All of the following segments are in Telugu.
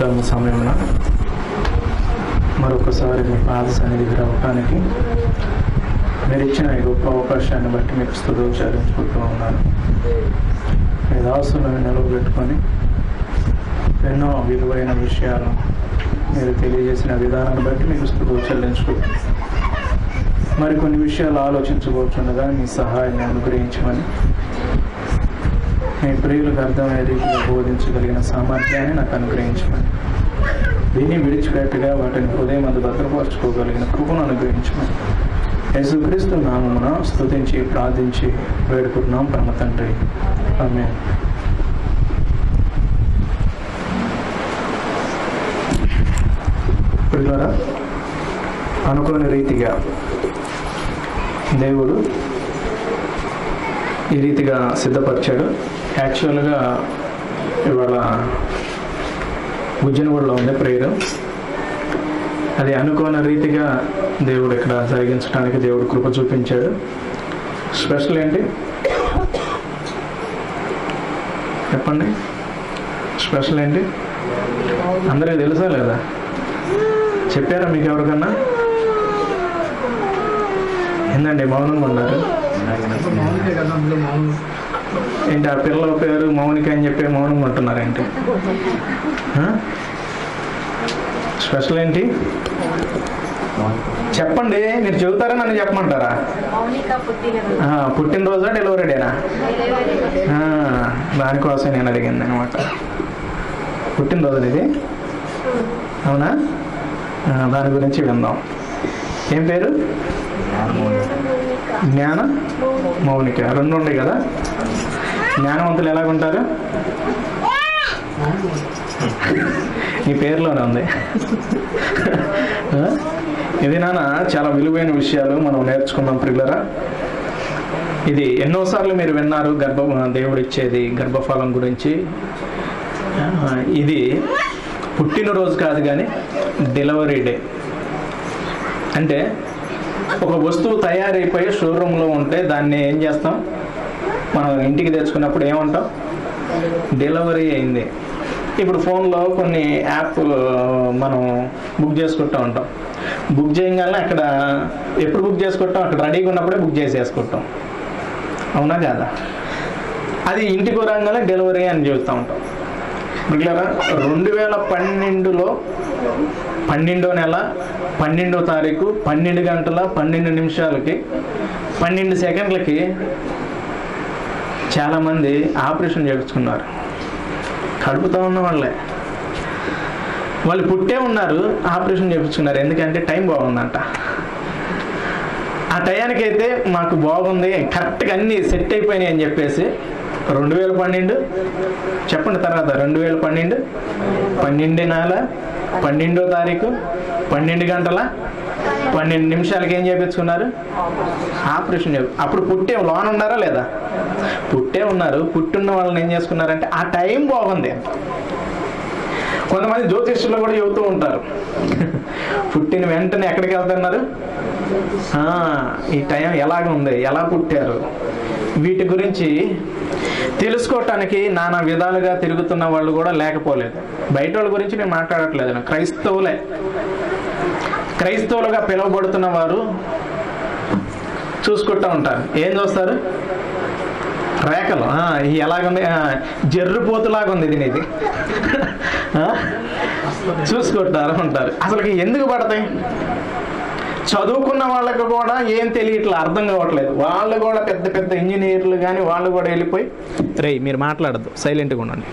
ఉత్తమ సమయమున మరొకసారి మీ పాద సన్నిధికి రావటానికి మీరు ఇచ్చిన ఈ గొప్ప అవకాశాన్ని బట్టి మీకు స్థుతులు చెల్లించుకుంటూ ఉన్నాను మీ దాసులను నిలవబెట్టుకొని ఎన్నో విలువైన విషయాలు మీరు తెలియజేసిన విధానాన్ని బట్టి మీకు స్థుతులు చెల్లించుకుంటాను మరికొన్ని విషయాలు ఆలోచించుకోవచ్చుండగా మీ సహాయాన్ని అనుగ్రహించమని మీ ప్రియులకు అర్థమయ్యే రీతిలో బోధించగలిగిన సామర్థ్యాన్ని నాకు అనుగ్రహించమని దీన్ని విడిచిపెట్టగా వాటిని హృదయం అందు భద్రపరచుకోగలిగిన కృపను అనుగ్రహించమని యేసుక్రీస్తు నామమున స్తుతించి ప్రార్థించి వేడుకుంటున్నాం పరమ తండ్రి ఆమె పిల్లరా అనుకోని రీతిగా దేవుడు ఈ రీతిగా సిద్ధపరిచాడు యాక్చువల్గా ఇవాళ గుజ్జనగూడలో ఉంది ప్రేయర్ అది అనుకోని రీతిగా దేవుడు ఇక్కడ జరిగించడానికి దేవుడు కృప చూపించాడు స్పెషల్ ఏంటి చెప్పండి స్పెషల్ ఏంటి అందరికీ తెలుసా లేదా చెప్పారా మీకు ఎవరికన్నా ఏందండి మౌనంగా ఉన్నారు మౌనికే కదా అందులో మౌనం ఏంటి ఆ పిల్లల పేరు మౌనిక అని చెప్పి మౌనంగా ఉంటున్నారేంటి ఆ? స్పెషల్ ఏంటి చెప్పండి మీరు చెబుతారా నన్ను చెప్పమంటారా మౌనిక పుట్టినరోజు ఆ, పుట్టినరోజా డెలివరీ డేనా ఆ, దానికోసం నేను అడిగింది అనమాట పుట్టినరోజు ఇది అవునా ఆ, దాని గురించి విందాం ఏం పేరు జ్ఞాన మౌనిక రెండు ఉన్నాయి కదా జ్ఞానవంతులు ఎలాగుంటారు ఈ పేరులోనే ఉంది ఆ? ఇది నాన్న చాలా విలువైన విషయాలు మనం నేర్చుకుందాం ప్రిల్లరా ఇది ఎన్నోసార్లు మీరు విన్నారు గర్భ దేవుడు ఇచ్చేది గర్భఫలం గురించి ఆ, ఇది పుట్టినరోజు కాదు కానీ డెలివరీ డే అంటే ఒక వస్తువు తయారైపోయి షోరూంలో ఉంటే దాన్ని ఏం చేస్తాం మనం ఇంటికి తెచ్చుకున్నప్పుడు ఏమంటాం డెలివరీ అయింది ఇప్పుడు ఫోన్లో కొన్ని యాప్ మనం బుక్ చేసుకుంటూ ఉంటాం బుక్ చేయగానే అక్కడ ఎప్పుడు బుక్ చేసుకుంటాం అక్కడ రెడీగా ఉన్నప్పుడే బుక్ చేసేసుకుంటాం అవునా కాదా అది ఇంటికి రాగానే డెలివరీ అని చెబుతూ ఉంటాం మిగిలిన రెండు వేల పన్నెండులో పన్నెండో నెల పన్నెండో తారీఖు పన్నెండు గంటల పన్నెండు నిమిషాలకి పన్నెండు సెకండ్లకి చాలామంది ఆపరేషన్ చేయించుకున్నారు కడుపుతో ఉన్న వాళ్ళే వాళ్ళు పుట్టే ఉన్నారు ఆపరేషన్ చేయించుకున్నారు ఎందుకంటే టైం బాగుందంట ఆ టయానికి అయితే మాకు బాగుంది కరెక్ట్గా అన్నీ సెట్ అయిపోయినాయి అని చెప్పేసి రెండు వేల పన్నెండు చెప్పండి తర్వాత రెండు వేల పన్నెండు పన్నెండు నెల పన్నెండో తారీఖు పన్నెండు గంటల పన్నెండు నిమిషాలకి ఏం చేయించుకున్నారు ఆపరేషన్ చేయ అప్పుడు పుట్టే లోన్ ఉన్నారా లేదా పుట్టే ఉన్నారు పుట్టున్న వాళ్ళని ఏం చేసుకున్నారంటే ఆ టైం బాగుంది కొంతమంది జ్యోతిష్యులు కూడా చెబుతూ ఉంటారు పుట్టిన వెంటనే ఎక్కడికి వెళ్తున్నారు ఆ, ఈ టైం ఎలాగ ఉంది ఎలా పుట్టారు వీటి గురించి తెలుసుకోవటానికి నానా విధాలుగా తిరుగుతున్న వాళ్ళు కూడా లేకపోలేదు బయట వాళ్ళ గురించి నేను మాట్లాడట్లేదు నేను క్రైస్తవులే క్రైస్తవులుగా పిలువబడుతున్న వారు చూసుకుంటూ ఉంటారు ఏం చూస్తారు రేఖలు ఆ, ఇది ఎలాగుంది ఆ, జర్రుపోతులాగా ఉంది ఇది నీది ఆ? చూసుకుంటారు ఉంటారు అసలు ఎందుకు పడతాయి చదువుకున్న వాళ్ళకి కూడా ఏం తెలియట్లేదు అర్థం కావట్లేదు వాళ్ళు కూడా పెద్ద పెద్ద ఇంజనీర్లు కానీ వాళ్ళు కూడా వెళ్ళిపోయి రే మీరు మాట్లాడద్దు సైలెంట్గా ఉండండి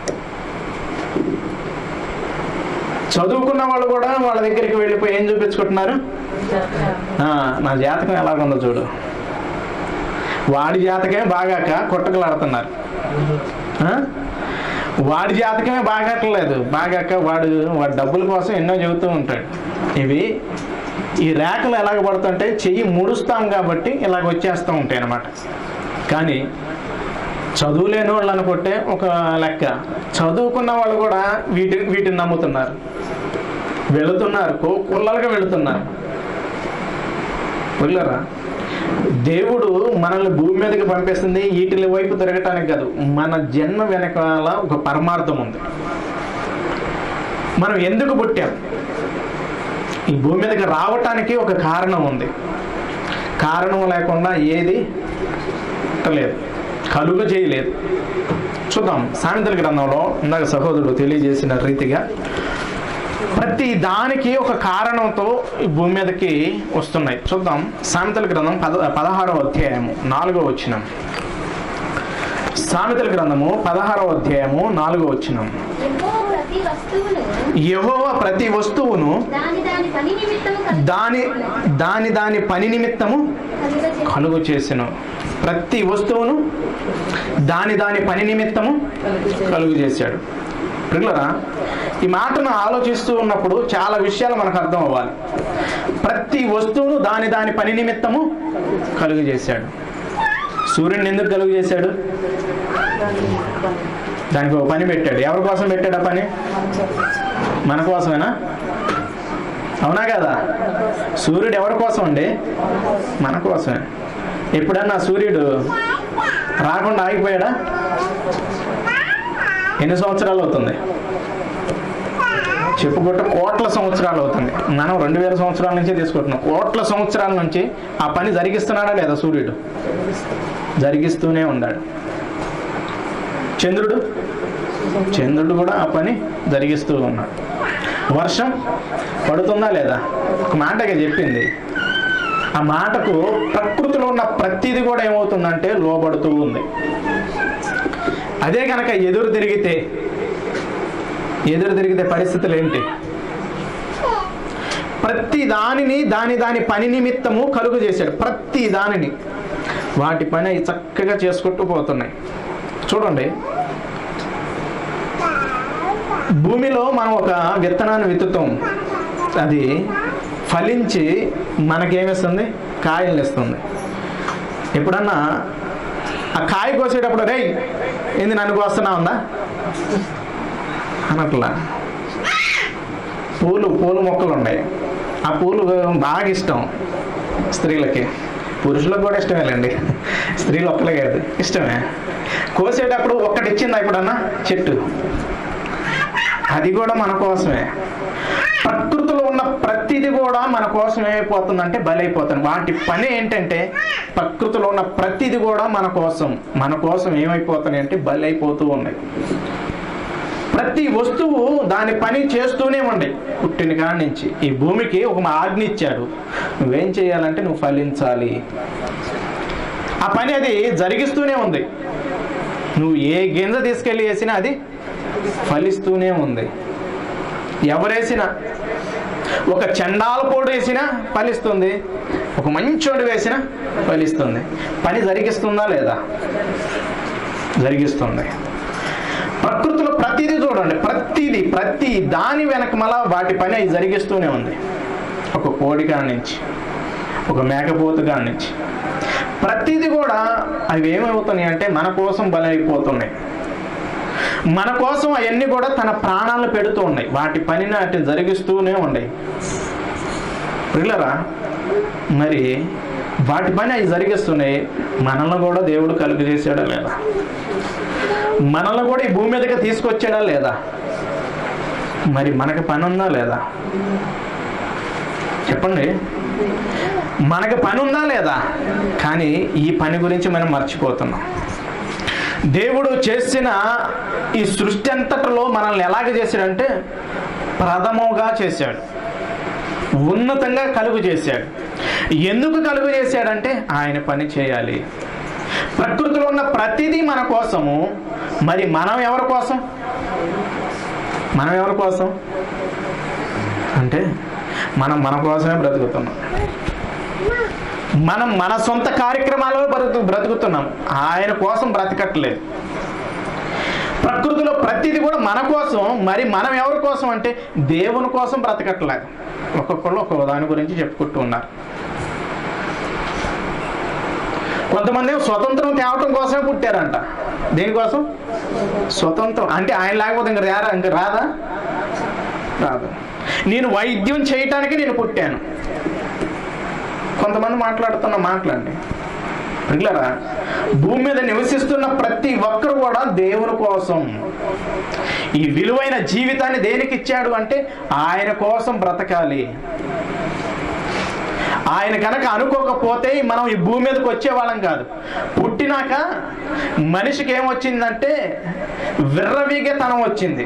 చదువుకున్న వాళ్ళు కూడా వాళ్ళ దగ్గరికి వెళ్ళిపోయి ఏం చూపించుకుంటున్నారు ఆ, నా జాతకం ఎలాగుందో చూడు వాడి జాతకమే బాగాక కొట్టకలాడుతున్నారు ఆ? వాడి జాతకమే బాగట్లేదు బాగాక వాడు వాడి డబ్బుల కోసం ఎన్నో చెబుతూ ఉంటాడు ఇవి ఈ రేఖలు ఎలాగ పడుతుంటే చెయ్యి ముడుస్తాం కాబట్టి ఇలాగ వచ్చేస్తూ ఉంటాయి అన్నమాట కానీ చదువులేని వాళ్ళు అనుకుంటే ఒక లెక్క చదువుకున్న వాళ్ళు కూడా వీటి వీటిని నమ్ముతున్నారు వెళుతున్నారు కో కుల్లలుగా వెళుతున్నారు వెళ్ళరా దేవుడు మనల్ని భూమి మీదకి పంపేస్తుంది వీటిల వైపు తిరగటానికి కాదు మన జన్మ వెనకాల ఒక పరమార్థం ఉంది మనం ఎందుకు పుట్టాం ఈ భూమి మీదకి రావటానికి ఒక కారణం ఉంది కారణం లేకుండా ఏది పుట్టలేదు కలుగు చేయలేదు చూద్దాం సామెతల గ్రంథంలో ఇందాక సహోదరుడు తెలియజేసిన రీతిగా ప్రతి దానికి ఒక కారణంతో ఈ భూమి మీదకి వస్తున్నాయి చూద్దాం సామెతల గ్రంథం పద పదహారవ అధ్యాయము నాలుగో వచ్చినం సామెతల గ్రంథము పదహారవ అధ్యాయము నాలుగో వచ్చినం యెహోవా ప్రతి వస్తువును యహోవ ప్రతి వస్తువును దాని దాని పని నిమిత్తము కలుగ- దాని దాని దాని పని నిమిత్తము కలుగజేయును. కలుగు చేసిన ప్రతి వస్తువును దాని దాని పని నిమిత్తము కలుగు చేశాడు పిల్లరా ఈ మాటను ఆలోచిస్తూ ఉన్నప్పుడు చాలా విషయాలు మనకు అర్థం అవ్వాలి ప్రతి వస్తువును దాని దాని పని నిమిత్తము కలుగు చేశాడు సూర్యుడిని ఎందుకు కలుగు చేశాడు దానికి ఒక పని పెట్టాడు ఎవరి కోసం పెట్టాడు ఆ పని మన కోసమేనా అవునా కదా సూర్యుడు ఎవరి కోసం అండి మన కోసమే ఎప్పుడన్నా సూర్యుడు రాకుండా ఆగిపోయాడా ఎన్ని సంవత్సరాలు అవుతుంది చెప్పుకుంటే కోట్ల సంవత్సరాలు అవుతుంది మనం రెండు వేల సంవత్సరాల నుంచే తీసుకుంటున్నాం కోట్ల సంవత్సరాల నుంచి ఆ పని జరిగిస్తున్నాడా లేదా సూర్యుడు జరిగిస్తూనే ఉన్నాడు చంద్రుడు చంద్రుడు కూడా ఆ పని జరిగిస్తూ ఉన్నాడు వర్షం పడుతుందా లేదా ఒక మాటగా చెప్పింది ఆ మాటకు ప్రకృతిలో ఉన్న ప్రతిది కూడా ఏమవుతుందంటే లోబడుతూ ఉంది అదే కనుక ఎదురు తిరిగితే ఎదురు తిరిగితే పరిస్థితులు ఏంటి ప్రతి దానిని దాని దాని పని నిమిత్తము కలుగు చేశాడు ప్రతి దానిని వాటి పని అవి చక్కగా చేసుకుంటూ పోతున్నాయి చూడండి భూమిలో మనం ఒక విత్తనాన్ని విత్తుతాం అది ఫలించి మనకేమిస్తుంది కాయలు ఇస్తుంది ఎప్పుడన్నా ఆ కాయ కోసేటప్పుడు రేయ్ ఏంది నన్ను కోస్తున్నా ఉందా అనట్లా పూలు పూల మొక్కలు ఉన్నాయి ఆ పూలు బాగా ఇష్టం స్త్రీలకి పురుషులకు కూడా ఇష్టమేలేండి స్త్రీలు ఒక్కలే కాదు ఇష్టమే కోసేటప్పుడు ఒక్కటి ఇచ్చిందా ఇప్పుడన్నా చెట్టు అది కూడా మన కోసమే ప్రకృతిలో ఉన్న ప్రతిది కూడా మన కోసం ఏమైపోతుందంటే బలైపోతుంది వాటి పని ఏంటంటే ప్రకృతిలో ఉన్న ప్రతిది కూడా మన కోసం మన కోసం ఏమైపోతున్నాయి అంటే బలైపోతూ ఉన్నాయి ప్రతి వస్తువు దాని పని చేస్తూనే ఉండే పుట్టిన కాడి నుంచి ఈ భూమికి ఒక ఆజ్ఞ ఇచ్చాడు నువ్వేం చేయాలంటే నువ్వు ఫలించాలి ఆ పని అది జరిగిస్తూనే ఉంది నువ్వు ఏ గింజ తీసుకెళ్ళి వేసినా అది ఫలిస్తూనే ఉంది ఎవరేసినా ఒక చండాల పోడు వేసినా ఫలిస్తుంది ఒక మంచోడు వేసినా ఫలిస్తుంది పని జరిగిస్తుందా లేదా జరిగిస్తుంది ప్రకృతిలో ప్రతిదీ చూడండి ప్రతిదీ ప్రతి దాని వెనక మళ్ళా వాటి పని అవి జరిగిస్తూనే ఉంది ఒక కోడి కాడి నుంచి ఒక మేకపోతు కాడి నుంచి ప్రతిదీ కూడా అవి ఏమవుతున్నాయి అంటే మన కోసం బలైపోతున్నాయి మన కోసం అవన్నీ కూడా తన ప్రాణాలు పెడుతూ ఉన్నాయి వాటి పనిని అటు జరిగిస్తూనే ఉన్నాయి పిల్లరా మరి వాటి పని అవి జరిగిస్తున్నాయి మనల్ని కూడా దేవుడు కలుగు చేశాడా లేదా మనల్ని కూడా ఈ భూమి మీదకి తీసుకొచ్చాడా లేదా మరి మనకి పని ఉందా లేదా చెప్పండి మనకి పని ఉందా లేదా కానీ ఈ పని గురించి మనం మర్చిపోతున్నాం దేవుడు చేసిన ఈ సృష్టి అంతటిలో మనల్ని ఎలాగ చేశాడంటే ప్రథమంగా చేశాడు ఉన్నతంగా కలుగు చేశాడు ఎందుకు కలుగు చేశాడంటే ఆయన పని చేయాలి ప్రకృతిలో ఉన్న ప్రతిదీ మన కోసము మరి మనం ఎవరి కోసం మనం ఎవరి కోసం అంటే మనం మన కోసమే బ్రతుకుతున్నాం మనం మన సొంత కార్యక్రమాలలో బ్రతుకు బ్రతుకుతున్నాం ఆయన కోసం బ్రతకట్లేదు ప్రకృతిలో ప్రతిదీ కూడా మన కోసం మరి మనం ఎవరి కోసం అంటే దేవుని కోసం బ్రతకట్లేదు ఒక్కొక్కళ్ళు ఒక్కొక్క దాని గురించి చెప్పుకుంటూ ఉన్నారు కొంతమంది ఏమో స్వతంత్రం తేవటం కోసమే పుట్టారంట దేనికోసం స్వతంత్రం అంటే ఆయన లేకపోతే ఇంక రారా ఇంక రాదా రాదు నేను వైద్యం చేయటానికి నేను పుట్టాను కొంతమంది మాట్లాడుతున్న మాటలండి పిల్లరా భూమి మీద నివసిస్తున్న ప్రతి ఒక్కరు కూడా దేవుని కోసం ఈ విలువైన జీవితాన్ని దేనికి ఇచ్చాడు అంటే ఆయన కోసం బ్రతకాలి ఆయన కనుక అనుకోకపోతే మనం ఈ భూమి మీదకి వచ్చేవాళ్ళం కాదు పుట్టినాక మనిషికి ఏమొచ్చిందంటే విర్రవీగతనం వచ్చింది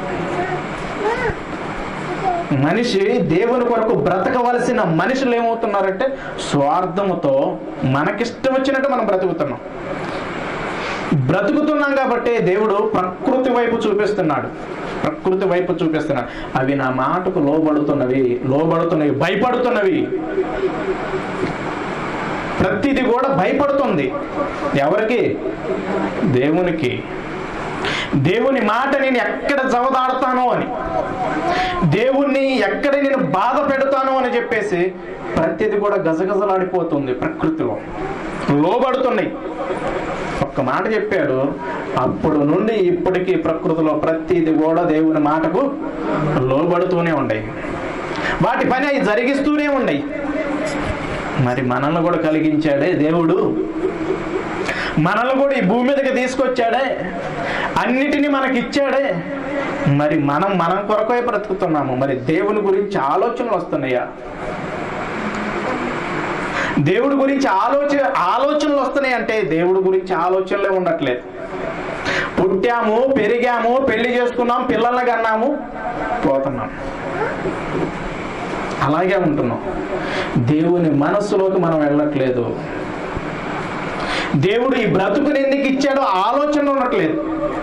మనిషి దేవుని కొరకు బ్రతకవలసిన మనుషులు ఏమవుతున్నారంటే స్వార్థముతో మనకిష్టం వచ్చినట్టు మనం బ్రతుకుతున్నాం బ్రతుకుతున్నాం కాబట్టి దేవుడు ప్రకృతి వైపు చూపిస్తున్నాడు ప్రకృతి వైపు చూపిస్తున్నాడు అవి నా మాటకు లోబడుతున్నవి లోబడుతున్నవి భయపడుతున్నవి ప్రతిది కూడా భయపడుతుంది ఎవరికి దేవునికి దేవుని మాట నేను ఎక్కడ జవదాడతానో అని దేవుణ్ణి ఎక్కడ నేను బాధ పెడతాను అని చెప్పేసి ప్రతిది కూడా గజగజలాడిపోతుంది ప్రకృతిలో లోబడుతున్నాయి ఒక్క మాట చెప్పాడు అప్పుడు నుండి ఇప్పటికీ ప్రకృతిలో ప్రతిది కూడా దేవుని మాటకు లోబడుతూనే ఉన్నాయి వాటి పని అవి జరిగిస్తూనే ఉన్నాయి మరి మనల్ని కూడా కలిగించాడే దేవుడు మనల్ని కూడా ఈ భూమి మీదకి తీసుకొచ్చాడే అన్నిటినీ మనకి ఇచ్చాడే మరి మనం మనం కొరకే బ్రతుకుతున్నాము మరి దేవుని గురించి ఆలోచనలు వస్తున్నాయా దేవుడి గురించి ఆలోచన ఆలోచనలు వస్తున్నాయి అంటే దేవుడి గురించి ఆలోచనలే ఉండట్లేదు పుట్టాము పెరిగాము పెళ్లి చేసుకున్నాం పిల్లల్ని కన్నాము పోతున్నాం అలాగే ఉంటున్నాం దేవుని మనస్సులోకి మనం వెళ్ళట్లేదు దేవుడు ఈ బ్రతుకుని ఎందుకు ఇచ్చాడో ఆలోచన ఉండట్లేదు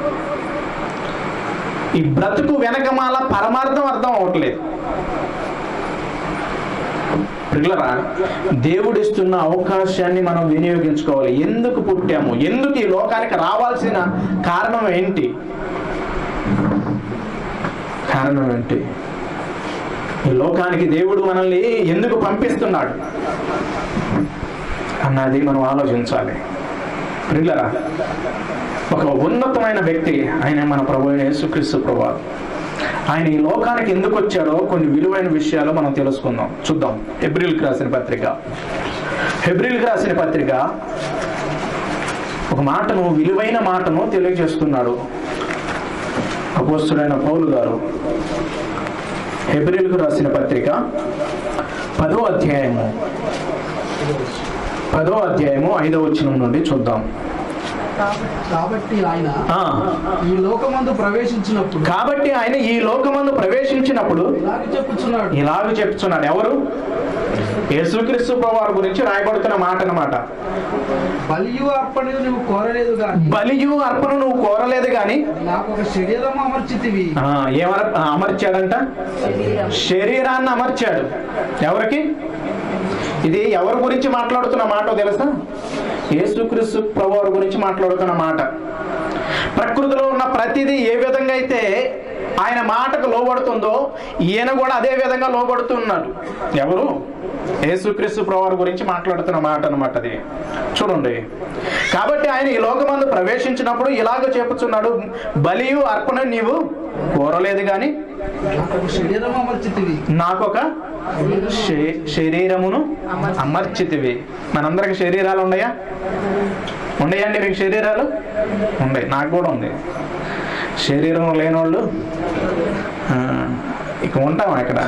ఈ బ్రతుకు వెనకమాల పరమార్థం అర్థం అవ్వట్లేదు పిల్లరా దేవుడు ఇస్తున్న అవకాశాన్ని మనం వినియోగించుకోవాలి ఎందుకు పుట్టాము ఎందుకు ఈ లోకానికి రావాల్సిన కారణం ఏంటి కారణం ఏంటి ఈ లోకానికి దేవుడు మనల్ని ఎందుకు పంపిస్తున్నాడు అన్నది మనం ఆలోచించాలి ప్రిల్లరా ఒక ఉన్నతమైన వ్యక్తి ఆయన మన ప్రభు అయిన యేసుక్రీస్తు ప్రభు ఆయన ఈ లోకానికి ఎందుకు వచ్చాడో కొన్ని విలువైన విషయాలు మనం తెలుసుకుందాం చూద్దాం హెబ్రిల్కి రాసిన పత్రిక హెబ్రిల్కి రాసిన పత్రిక ఒక మాటను విలువైన మాటను తెలియజేస్తున్నాడు అపోస్తుడైన పౌలు గారు హెబ్రిల్కు రాసిన పత్రిక పదో అధ్యాయము పదో అధ్యాయము ఐదవ వచనం నుండి చూద్దాం కాబట్టి ఆయన ఆ, ఈ లోకమందు ప్రవేశించినప్పుడు కాబట్టి ఆయన ఈ లోకమందు ప్రవేశించినప్పుడు ఇలాగ చెప్పుచున్నాడు ఇలాగ చెప్తున్నాడు ఎవరు యేసుక్రీస్తు ప్రభువారి గురించి రాయబడుతున్న మాట అన్నమాట బలియు అర్పణలు నువ్వు కోరలేదు గాని బలియు అర్పణ నువ్వు కోరలేదు కానీ నాకు ఒక శరీరం అమర్చితివి ఆ, ఏమర ఆ, అమర్చాడంట శరీరాన్ని అమర్చాడు ఎవరికి ఇది ఎవరి గురించి మాట్లాడుతున్న మాట తెలుసా యేసుక్రీస్తు ప్రభువారి గురించి మాట్లాడుతున్న మాట ప్రకృతిలో ఉన్న ప్రతిదీ ఏ విధంగా అయితే ఆయన మాటకు లోబడుతుందో ఈయన కూడా అదే విధంగా లోబడుతున్నాడు ఎవరు యేసుక్రీస్తు ప్రభువారి గురించి మాట్లాడుతున్న మాట అనమాట అది చూడండి కాబట్టి ఆయన ఈ లోకమందు ప్రవేశించినప్పుడు ఇలాగ చెప్పుచున్నాడు బలియు అర్పణ నీవు కోరలేదు కానీ నాకు ఒక శరీరం అమర్చితివి నాకొక శే- శరీరమును అమర్చితివి మనందరికి శరీరాలు ఉన్నాయా ఉన్నాయండి మీకు శరీరాలు ఉన్నాయి నాకు కూడా ఉంది శరీరం లేనోళ్ళు ఆ, ఇక ఉంటామా ఇక్కడ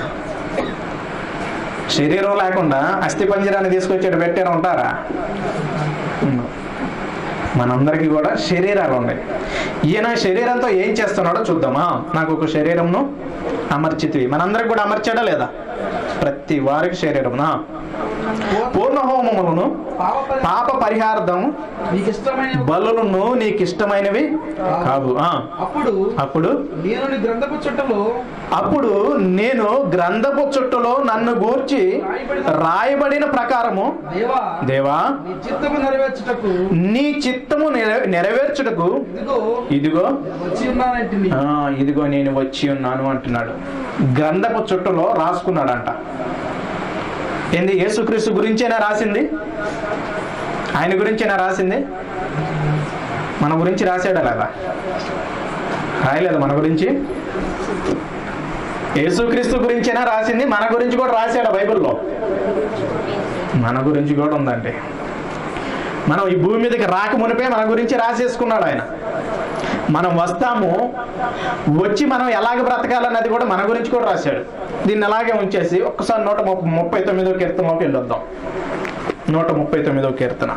శరీరం లేకుండా అస్థి పంజరాన్ని తీసుకొచ్చేట పెట్టారు ఉంటారా ఉండరు. మనందరికీ కూడా శరీరాలు ఉన్నాయి ఈయన శరీరంతో ఏం చేస్తున్నాడో చూద్దామా నాకు ఒక శరీరంను అమర్చితివి మనందరికి కూడా అమర్చాడా లేదా ప్రతి వారికి శరీరమునా పూర్ణ హోమములను పాప పరి- పాప పరిహార్థం నీకు ఇష్టమైన బలులను నీకు ఇష్టమైనవి కావు ఆ, అప్పుడు అప్పుడు నేను నీ గ్రంథపు చుట్టలో అప్పుడు నేను గ్రంథపు చుట్టలో నన్ను గూర్చి రాయబడిన ప్రకారము దేవా దేవా నీ చిత్తము నెరవేర్చుటకు నీ చిత్తము నెర- నెరవేర్చుటకు ఇదిగో ఇదిగో వచ్చి ఉన్నానంటిని ఆ, ఇదిగో నేను వచ్చి ఉన్నాను అంటున్నాడు గ్రంథపు చుట్టలో రాసుకున్నాడంట ఏంది యేసుక్రీస్తు గురించేనా రాసింది ఆయన గురించేనా రాసింది మన గురించి రాశాడా లేదా రాయలేదు మన గురించి యేసుక్రీస్తు గురించేనా రాసింది మన గురించి కూడా రాశాడా బైబిల్లో మన గురించి కూడా ఉందండి మనం ఈ భూమి మీదకి రాక మునిపే మన గురించి రాసేసుకున్నాడు ఆయన మనం వస్తాము వచ్చి మనం ఎలాగ బ్రతకాలన్నది కూడా మన గురించి కూడా రాశాడు దీన్ని అలాగే ఉంచేసి ఒక్కసారి నూట ముప్ప- ముప్పై తొమ్మిదో కీర్తనలోకి వెళ్ళొద్దాం నూట ముప్పై తొమ్మిదో కీర్తన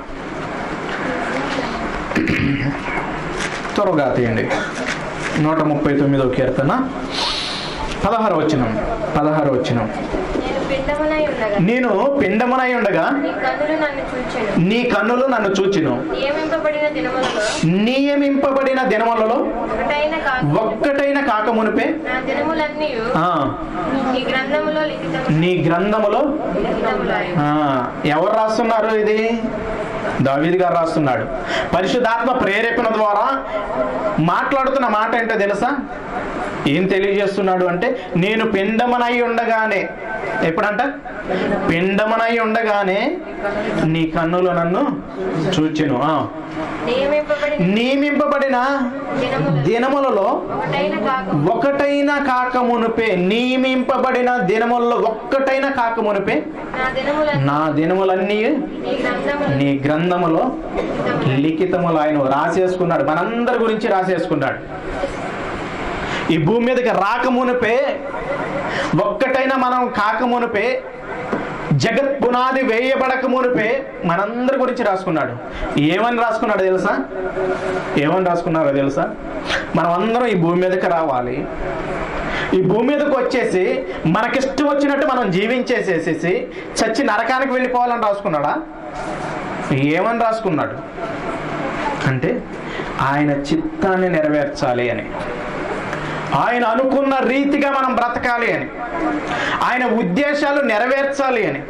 త్వరగా తీయండి నూట ముప్పై తొమ్మిదో కీర్తన పదహారు వచ్చినం పదహారు వచ్చినం నేను పిండమునై ఉండగా నేను పిండమునై ఉండగా నీ కన్నులు నన్ను చూచెను నీ కన్నులు నన్ను చూచిను నియమింపబడిన దినములలో నియమింపబడిన దినములలో ఒకటైన కాక ఒక్కటైన కాకమునిపే నా దినములన్నీ ఆ, ఈ గ్రంథములో లిఖితము నీ గ్రంథములో లిఖితములాయి ఆ, ఎవరు రాస్తున్నారు ఇది దావీద్ గారు రాస్తున్నాడు పరిశుద్ధాత్మ ప్రేరేపణ ద్వారా మాట్లాడుతున్న మాట ఏంటో తెలుసా ఏం తెలియజేస్తున్నాడు అంటే నేను పిండమనై ఉండగానే ఎప్పుడంట పిండమనై ఉండగానే నీ కన్నులు నన్ను చూచెను ఆ. నియమింపబడిన నియమింపబడిన దినములలో దినములలో ఒకటైన కాక ఒకటైన కాకమునుపే నియమింపబడిన దినములలో ఒక్కటైన కాకమునుపే నా దినములన్నీ నా దినములన్నీ ఈ గ్రంథములో నీ గ్రంథములో లిఖితములాయి. లిఖితములు ఆయన రాసేసుకున్నాడు మనందరి గురించి రాసేసుకున్నాడు ఈ భూమి మీదకి రాకమునిపే ఒక్కటైనా మనం కాకమునిపే జగత్ పునాది వేయబడక మునిపే మనందరి గురించి రాసుకున్నాడు ఏమని రాసుకున్నాడు తెలుసా ఏమని రాసుకున్నారో తెలుసా మనం అందరం ఈ భూమి మీదకి రావాలి ఈ భూమి మీదకి వచ్చేసి మనకిష్టం వచ్చినట్టు మనం జీవించేసేసేసి చచ్చి నరకానికి వెళ్ళిపోవాలని రాసుకున్నాడా ఏమని రాసుకున్నాడు అంటే ఆయన చిత్తాన్ని నెరవేర్చాలి అని ఆయన అనుకున్న రీతిగా మనం బ్రతకాలి అని ఆయన ఉద్దేశాలు నెరవేర్చాలి అని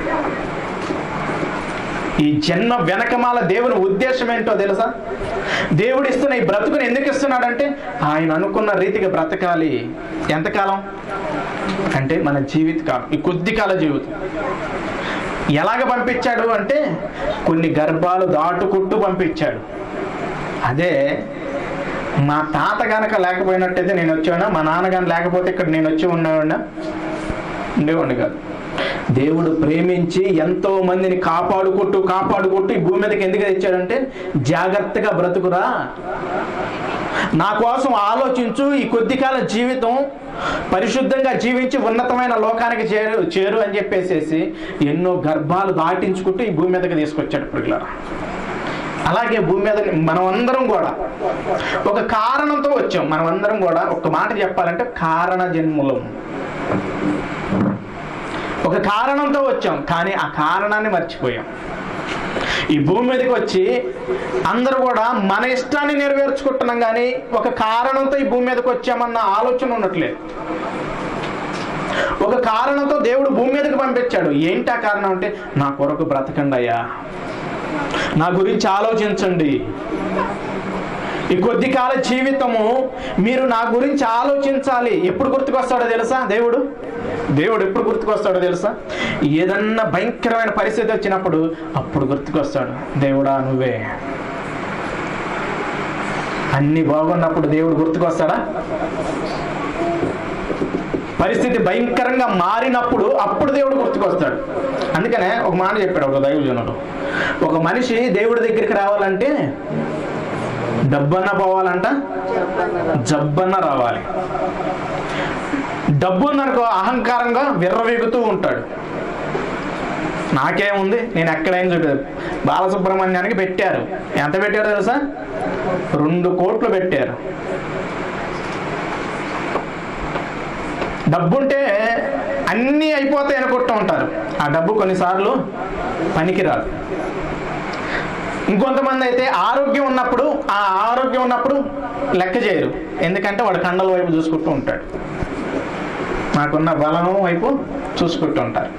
ఈ జన్మ వెనకమాల దేవుని ఉద్దేశం ఏంటో తెలుసా దేవుడు ఇస్తున్న ఈ బ్రతుకుని ఎందుకు ఇస్తున్నాడంటే ఆయన అనుకున్న రీతిగా బ్రతకాలి ఎంతకాలం అంటే మన జీవిత కాలం ఈ కొద్ది కాల జీవితం ఎలాగ పంపించాడు అంటే కొన్ని గర్భాలు దాటుకుంటూ పంపించాడు అదే మా తాత గనక లేకపోయినట్టయితే నేను వచ్చేవాడినా మా నాన్న కానీ లేకపోతే ఇక్కడ నేను వచ్చి ఉండేవాడినా ఉండేవాడిని కాదు దేవుడు ప్రేమించి ఎంతో మందిని కాపాడుకుంటూ కాపాడుకుంటూ ఈ భూమి మీదకి ఎందుకు తెచ్చాడంటే జాగ్రత్తగా బ్రతుకురా నా కోసం ఆలోచించు ఈ కొద్ది కాల జీవితం పరిశుద్ధంగా జీవించి ఉన్నతమైన లోకానికి చేరు చేరు అని చెప్పేసేసి ఎన్నో గర్భాలు దాటించుకుంటూ ఈ భూమి మీదకి తీసుకొచ్చాడు ప్రియులారా అలాగే భూమి మీద మనం అందరం కూడా ఒక కారణంతో వచ్చాం మనం అందరం కూడా ఒక మాట చెప్పాలంటే కారణ జన్ములం ఒక కారణంతో వచ్చాం కానీ ఆ కారణాన్ని మర్చిపోయాం ఈ భూమి మీదకి వచ్చి అందరూ కూడా మన ఇష్టాన్ని నెరవేర్చుకుంటున్నాం కానీ ఒక కారణంతో ఈ భూమి మీదకి వచ్చామన్న ఆలోచన ఉండట్లేదు ఒక కారణంతో దేవుడు భూమి మీదకి పంపించాడు ఏంటి ఆ కారణం అంటే నా కొరకు బ్రతకండి అయ్యా నా గురించి ఆలోచించండి ఈ కొద్ది కాల జీవితము మీరు నా గురించి ఆలోచించాలి ఎప్పుడు గుర్తుకొస్తాడో తెలుసా దేవుడు దేవుడు ఎప్పుడు గుర్తుకొస్తాడో తెలుసా ఏదన్నా భయంకరమైన పరిస్థితి వచ్చినప్పుడు అప్పుడు గుర్తుకొస్తాడు దేవుడా నువ్వే అన్ని బాగున్నప్పుడు దేవుడు గుర్తుకొస్తాడా పరిస్థితి భయంకరంగా మారినప్పుడు అప్పుడు దేవుడు గుర్తుకొస్తాడు అందుకనే ఒక మాట చెప్పాడు ఒక దైవజనుడు ఒక మనిషి దేవుడి దగ్గరికి రావాలంటే డబ్బన్న పోవాలంట జబ్బన్న రావాలి డబ్బు ఉందనుకో అహంకారంగా విర్రవీగుతూ ఉంటాడు నాకేముంది నేను ఎక్కడైనా చూడలేదు బాలసుబ్రహ్మణ్యానికి పెట్టారు ఎంత పెట్టారో తెలుసా రెండు కోట్లు పెట్టారు డబ్బుంటే అన్నీ అయిపోతాయి అనుకుంటూ ఉంటారు ఆ డబ్బు కొన్నిసార్లు పనికిరాదు ఇంకొంతమంది అయితే ఆరోగ్యం ఉన్నప్పుడు ఆ ఆరోగ్యం ఉన్నప్పుడు లెక్క చేయరు ఎందుకంటే వాడు కండల వైపు చూసుకుంటూ ఉంటాడు నాకున్న బలం వైపు చూసుకుంటూ ఉంటారు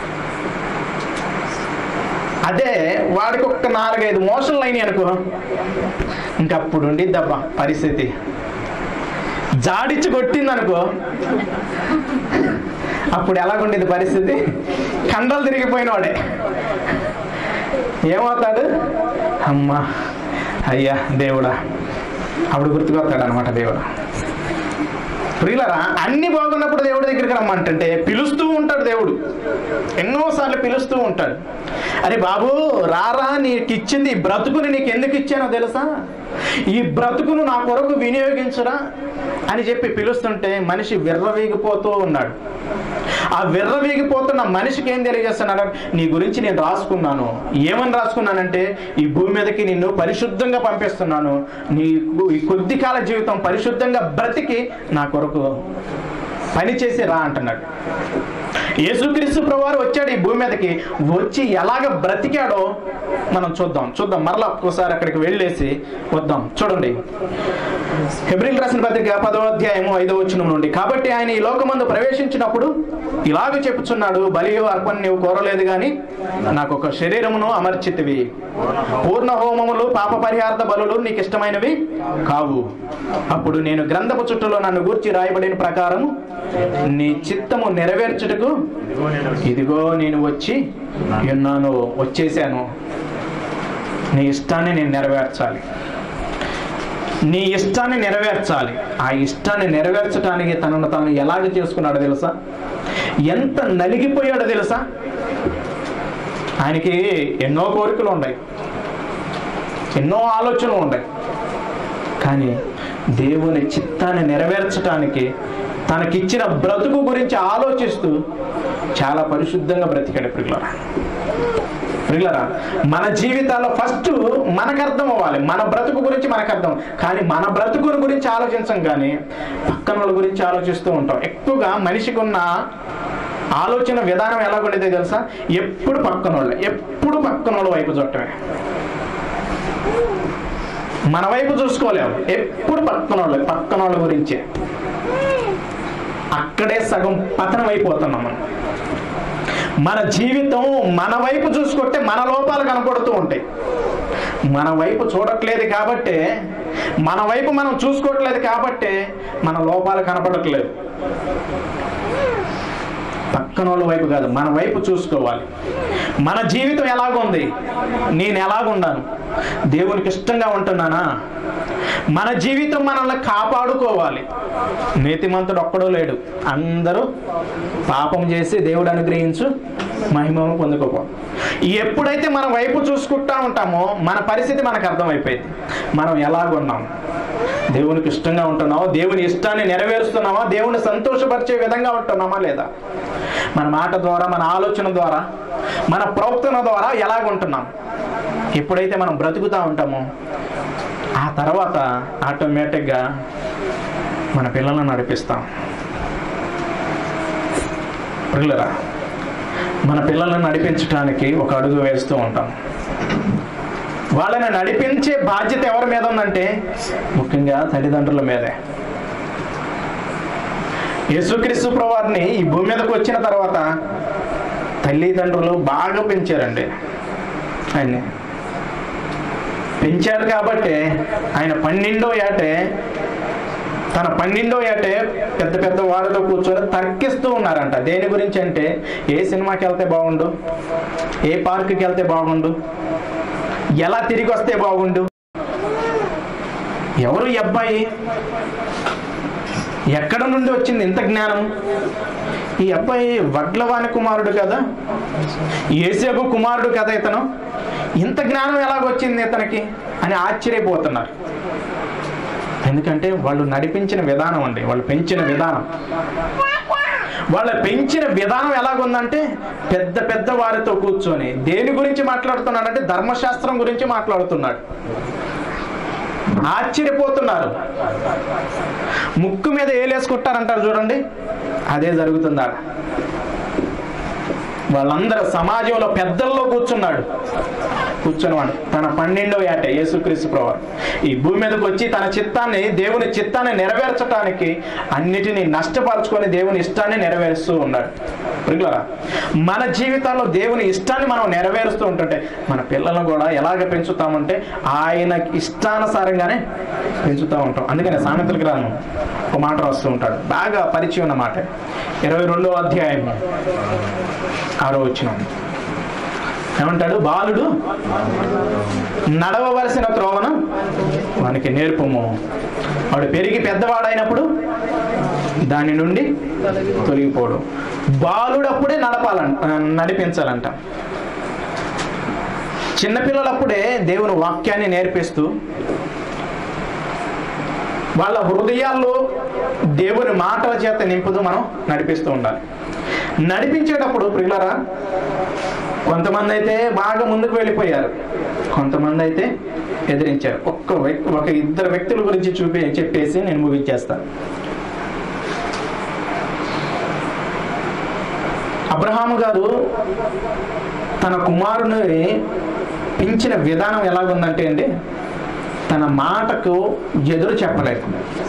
అదే వాడికి ఒక్క నాలుగైదు మోషన్లు అయినాయి అనుకో ఇంకప్పుడు ఉండిద్దబ్బా పరిస్థితి జాడిచ్చి కొట్టింది అనుకో అప్పుడు ఎలాగుండేది పరిస్థితి కండలు తిరిగిపోయిన వాడే ఏమవుతాడు అమ్మా అయ్యా దేవుడా అప్పుడు గుర్తుకొస్తాడు అనమాట దేవుడు ప్రియులరా అన్ని బాగున్నప్పుడు దేవుడి దగ్గరికి రమ్మంటుంటే పిలుస్తూ ఉంటాడు దేవుడు ఎన్నోసార్లు పిలుస్తూ ఉంటాడు అరే బాబు రారా నీకు ఇచ్చింది ఈ బ్రతుకుని నీకు ఎందుకు ఇచ్చానో తెలుసా ఈ బ్రతుకును నా కొరకు వినియోగించురా అని చెప్పి పిలుస్తుంటే మనిషి విర్రవీగిపోతూ ఉన్నాడు ఆ విర్రవీగిపోతున్న మనిషికి ఏం తెలియజేస్తున్నాడు నీ గురించి నేను రాసుకున్నాను ఏమని రాసుకున్నానంటే ఈ భూమి మీదకి నిన్ను పరిశుద్ధంగా పంపిస్తున్నాను నీ ఈ కొద్ది కాల జీవితం పరిశుద్ధంగా బ్రతికి నా కొరకు పని చేసి రా అంటున్నాడు యేసుక్రీస్తు ప్రభువారు వచ్చాడు ఈ భూమి మీదకి వచ్చి ఎలాగ బ్రతికాడో మనం చూద్దాం చూద్దాం మరలా ఒక్కసారి అక్కడికి వెళ్ళేసి వద్దాం చూడండి హెబ్రిల్ రాసిన పత్రిక పదో అధ్యాయము ఐదో వచ్చిన నుండి కాబట్టి ఆయన ఈ లోకమందు ప్రవేశించినప్పుడు ఇలాగ చెప్పుచున్నాడు బలియో అర్పణ నీవు కోరలేదు గాని నాకు ఒక శరీరమును అమర్చితివి పూర్ణ హోమములు పాప పరిహార్థ బలులు నీకు ఇష్టమైనవి కావు అప్పుడు నేను గ్రంథపు చుట్టూలో నన్ను గూర్చి రాయబడిన ప్రకారం నీ చిత్తము నెరవేర్చుటకు ఇదిగో నేను వచ్చి ఉన్నాను వచ్చేసాను నీ ఇష్టాన్ని నేను నెరవేర్చాలి నీ ఇష్టాన్ని నెరవేర్చాలి ఆ ఇష్టాన్ని నెరవేర్చడానికి తనను తాను ఎలాగ చేసుకున్నాడో తెలుసా ఎంత నలిగిపోయాడో తెలుసా ఆయనకి ఎన్నో కోరికలు ఉన్నాయి ఎన్నో ఆలోచనలు ఉన్నాయి కానీ దేవుని చిత్తాన్ని నెరవేర్చడానికి తనకిచ్చిన బ్రతుకు గురించి ఆలోచిస్తూ చాలా పరిశుద్ధంగా బ్రతికాడు ప్రియులరా ప్రియులరా మన జీవితాల్లో ఫస్ట్ మనకు అర్థం అవ్వాలి మన బ్రతుకు గురించి మనకు అర్థం కానీ మన బ్రతుకుని గురించి ఆలోచించం కానీ పక్కన వాళ్ళ గురించి ఆలోచిస్తూ ఉంటాం ఎక్కువగా మనిషికి ఉన్న ఆలోచన విధానం ఎలా ఉండేదో తెలుసా ఎప్పుడు పక్కన వాళ్ళే ఎప్పుడు పక్కన వాళ్ళ వైపు చూడటమే మన వైపు చూసుకోలేము ఎప్పుడు పక్కన వాళ్ళే పక్కన వాళ్ళ గురించే అక్కడే సగం పతనం అయిపోతున్నాం మనం మన జీవితం మన వైపు చూసుకుంటే మన లోపాలు కనపడుతూ ఉంటాయి మన వైపు చూడట్లేదు కాబట్టే మన వైపు మనం చూసుకోవట్లేదు కాబట్టే మన లోపాలు కనపడట్లేదు పక్కన వాళ్ళ వైపు కాదు మన వైపు చూసుకోవాలి మన జీవితం ఎలాగుంది నేను ఎలాగున్నాను దేవునికి ఇష్టంగా ఉంటున్నానా మన జీవితం మనల్ని కాపాడుకోవాలి నీతిమంతుడు ఒక్కడో లేడు అందరూ పాపం చేసి దేవుడు అనుగ్రహించు మహిమను పొందుకోపో ఎప్పుడైతే మన వైపు చూసుకుంటా ఉంటామో మన పరిస్థితి మనకు అర్థమైపోయింది మనం ఎలాగున్నాం దేవునికి ఇష్టంగా ఉంటున్నావా దేవుని ఇష్టాన్ని నెరవేరుస్తున్నావా దేవుని సంతోషపరిచే విధంగా ఉంటున్నామా లేదా మన మాట ద్వారా మన ఆలోచన ద్వారా మన ప్రవర్తన ద్వారా ఎలాగుంటున్నాం ఎప్పుడైతే మనం బ్రతుకుతూ ఉంటామో ఆ తర్వాత ఆటోమేటిక్గా మన పిల్లలను నడిపిస్తాం పిల్లరా మన పిల్లలను నడిపించడానికి ఒక అడుగు వేస్తూ ఉంటాం వాళ్ళని నడిపించే బాధ్యత ఎవరి మీద ఉందంటే ముఖ్యంగా తల్లిదండ్రుల మీదే యేసుక్రీస్తు ప్రభువారిని ఈ భూమి మీదకి వచ్చిన తర్వాత తల్లిదండ్రులు బాగా పెంచారండి ఆయన్ని పెంచారు కాబట్టి ఆయన పన్నెండో ఏటే తన పన్నెండో ఏటే పెద్ద పెద్ద వారితో కూర్చొని తర్కిస్తూ ఉన్నారంట దేని గురించి అంటే ఏ సినిమాకి వెళ్తే బాగుండు ఏ పార్కుకి వెళ్తే బాగుండు ఎలా తిరిగి వస్తే బాగుండు ఎవరు ఈ అబ్బాయి ఎక్కడ నుండి వచ్చింది ఇంత జ్ఞానం ఈ అబ్బాయి వడ్లవాని కుమారుడు కదా ఏసేపు కుమారుడు కదా ఇతను ఇంత జ్ఞానం ఎలాగొచ్చింది ఇతనికి అని ఆశ్చర్యపోతున్నారు ఎందుకంటే వాళ్ళు నడిపించిన విధానం అండి వాళ్ళు పెంచిన విధానం వాళ్ళ పెంచిన విధానం ఎలాగుందంటే పెద్ద పెద్ద వారితో కూర్చొని దేని గురించి మాట్లాడుతున్నాడంటే ధర్మశాస్త్రం గురించి మాట్లాడుతున్నాడు ఆశ్చర్యపోతున్నారు ముక్కు మీద ఏలేసుకుంటారంటారు చూడండి అదే జరుగుతుంది ఆడ వాళ్ళందరూ సమాజంలో పెద్దల్లో కూర్చున్నాడు కూర్చున్నవాడు తన పన్నెండో ఏట యేసుక్రీస్తు ప్రభు ఈ భూమి మీదకి వచ్చి తన చిత్తాన్ని దేవుని చిత్తాన్ని నెరవేర్చడానికి అన్నిటినీ నష్టపరుచుకొని దేవుని ఇష్టాన్ని నెరవేరుస్తూ ఉన్నాడు ప్రియులరా మన జీవితాల్లో దేవుని ఇష్టాన్ని మనం నెరవేరుస్తూ ఉంటుంటే మన పిల్లలను కూడా ఎలాగ పెంచుతామంటే ఆయన ఇష్టానుసారంగానే పెంచుతూ ఉంటాం అందుకని సామెతల గ్రంథం ఒక మాట రాస్తూ ఉంటాడు బాగా పరిచయం ఉన్న మాట ఇరవై రెండో అధ్యాయం ఆరో వచ్చిన ఏమంటాడు బాలుడు నడవవలసిన త్రోవను వానికి నేర్పము వాడు పెరిగి పెద్దవాడైనప్పుడు దాని నుండి తొలగిపోవడం బాలుడప్పుడే నడపాలంట నడిపించాలంట చిన్నపిల్లలప్పుడే దేవుని వాక్యాన్ని నేర్పిస్తూ వాళ్ళ హృదయాల్లో దేవుని మాటల చేత నింపుతూ మనం నడిపిస్తూ ఉండాలి నడిపించేటప్పుడు ప్రియులరా కొంతమంది అయితే బాగా ముందుకు వెళ్ళిపోయారు కొంతమంది అయితే ఎదిరించారు ఒక్క వ్యక్తి ఒక ఇద్దరు వ్యక్తుల గురించి చూపి చెప్పేసి నేను ముగించేస్తాను అబ్రహాము గారు తన కుమారుని పెంచిన విధానం ఎలాగుందంటే అండి తన మాటకు ఎదురు చెప్పలేదు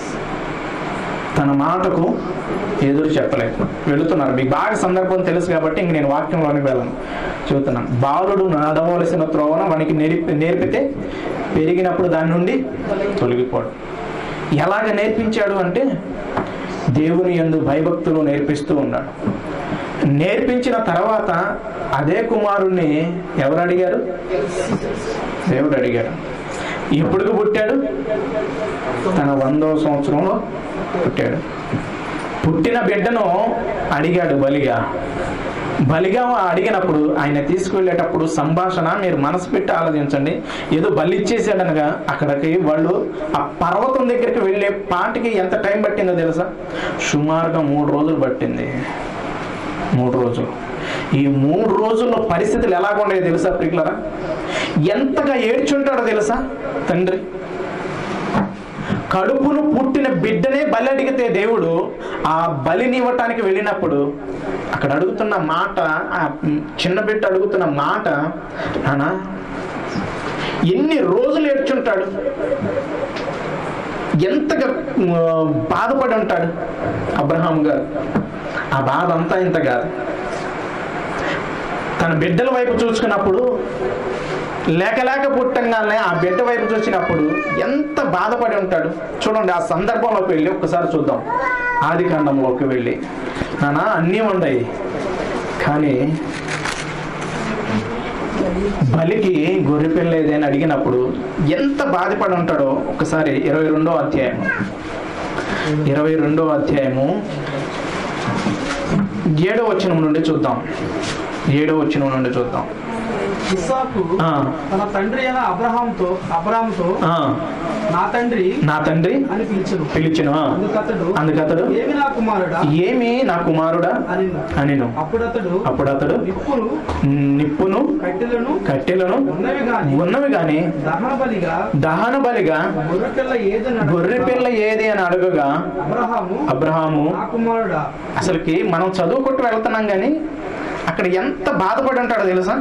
తన మాటకు ఎదురు చెప్పలేదు వెళుతున్నారు మీకు బాగా సందర్భం తెలుసు కాబట్టి ఇంక నేను వాక్యంలోనికి వెళ్ళను చెబుతున్నాను బాలుడు నడవలసిన త్రోవన వానికి నేర్పి నేర్పితే పెరిగినప్పుడు దాని నుండి తొలగిపోవడం ఎలాగ నేర్పించాడు అంటే దేవుని యందు భయభక్తులు నేర్పిస్తూ ఉన్నాడు నేర్పించిన తర్వాత అదే కుమారుణ్ణి ఎవరు అడిగారు దేవుడు అడిగాడు ఎప్పుడుకు పుట్టాడు తన వందో సంవత్సరంలో పుట్టాడు పుట్టిన బిడ్డను అడిగాడు బలిగా బలిగా అడిగినప్పుడు ఆయన తీసుకువెళ్ళేటప్పుడు సంభాషణ మీరు మనసు పెట్టి ఆలోచించండి ఏదో బలి ఇచ్చేసాడనగా అక్కడికి వాళ్ళు ఆ పర్వతం దగ్గరికి వెళ్ళే పాటికి ఎంత టైం పట్టిందో తెలుసా సుమారుగా మూడు రోజులు పట్టింది మూడు రోజులు ఈ మూడు రోజుల్లో పరిస్థితులు ఎలాగుండేవి తెలుసా ప్రియులరా ఎంతగా ఏడ్చుంటాడో తెలుసా తండ్రి కడుపును పుట్టిన బిడ్డనే బలి అడిగితే దేవుడు ఆ బలిని ఇవ్వటానికి వెళ్ళినప్పుడు అక్కడ అడుగుతున్న మాట ఆ చిన్న బిడ్డ అడుగుతున్న మాట నానా ఎన్ని రోజులు ఏడ్చుంటాడు ఎంతగా ఆ, బాధపడి ఉంటాడు అబ్రహాం గారు ఆ బాధ అంతా ఇంత కాదు తన బిడ్డల వైపు చూసుకున్నప్పుడు లేక లేక పుట్టంగానే ఆ బిడ్డ వైపు చూసినప్పుడు ఎంత బాధపడి ఉంటాడు చూడండి ఆ సందర్భంలోకి వెళ్ళి ఒక్కసారి చూద్దాం ఆది కాండంలోకి వెళ్ళి నానా అన్నీ ఉన్నాయి కానీ బలికి గొర్రె పిల్ల ఏదైనా అడిగినప్పుడు ఎంత బాధపడి ఉంటాడో ఒకసారి ఇరవై రెండో అధ్యాయం ఇరవై రెండో అధ్యాయము ఏడో వచనం నుండి చూద్దాం ఏడో వచనం నుండి చూద్దాం ఇస్సాకు ఆ, తన తండ్రి అయిన అబ్రహాంతో అబ్రాహాంతో ఆ, నా తండ్రి నా తండ్రి అని పిలిచను పిలిచెను ఆ, అందుకతడు అందుకతడు ఏమి నా కుమారుడా ఏమి నా కుమారుడా అని అనిను అప్పుడతడు అప్పుడు అతడు నిప్పును నిప్పును కట్టెలను కట్టెలను ఉన్నవి గాని ఉన్నవి గాని దహన బలిగా దహన బలిగా గొర్రె పిల్ల ఏదని గొర్రె పిల్ల ఏది అని అడగగా అబ్రహాము అబ్రహాము నా కుమారుడా అసలుకి మనం చదువుకుంటూ వెళ్తున్నాం కానీ అక్కడ ఎంత బాధపడి ఉంటాడో తెలుసా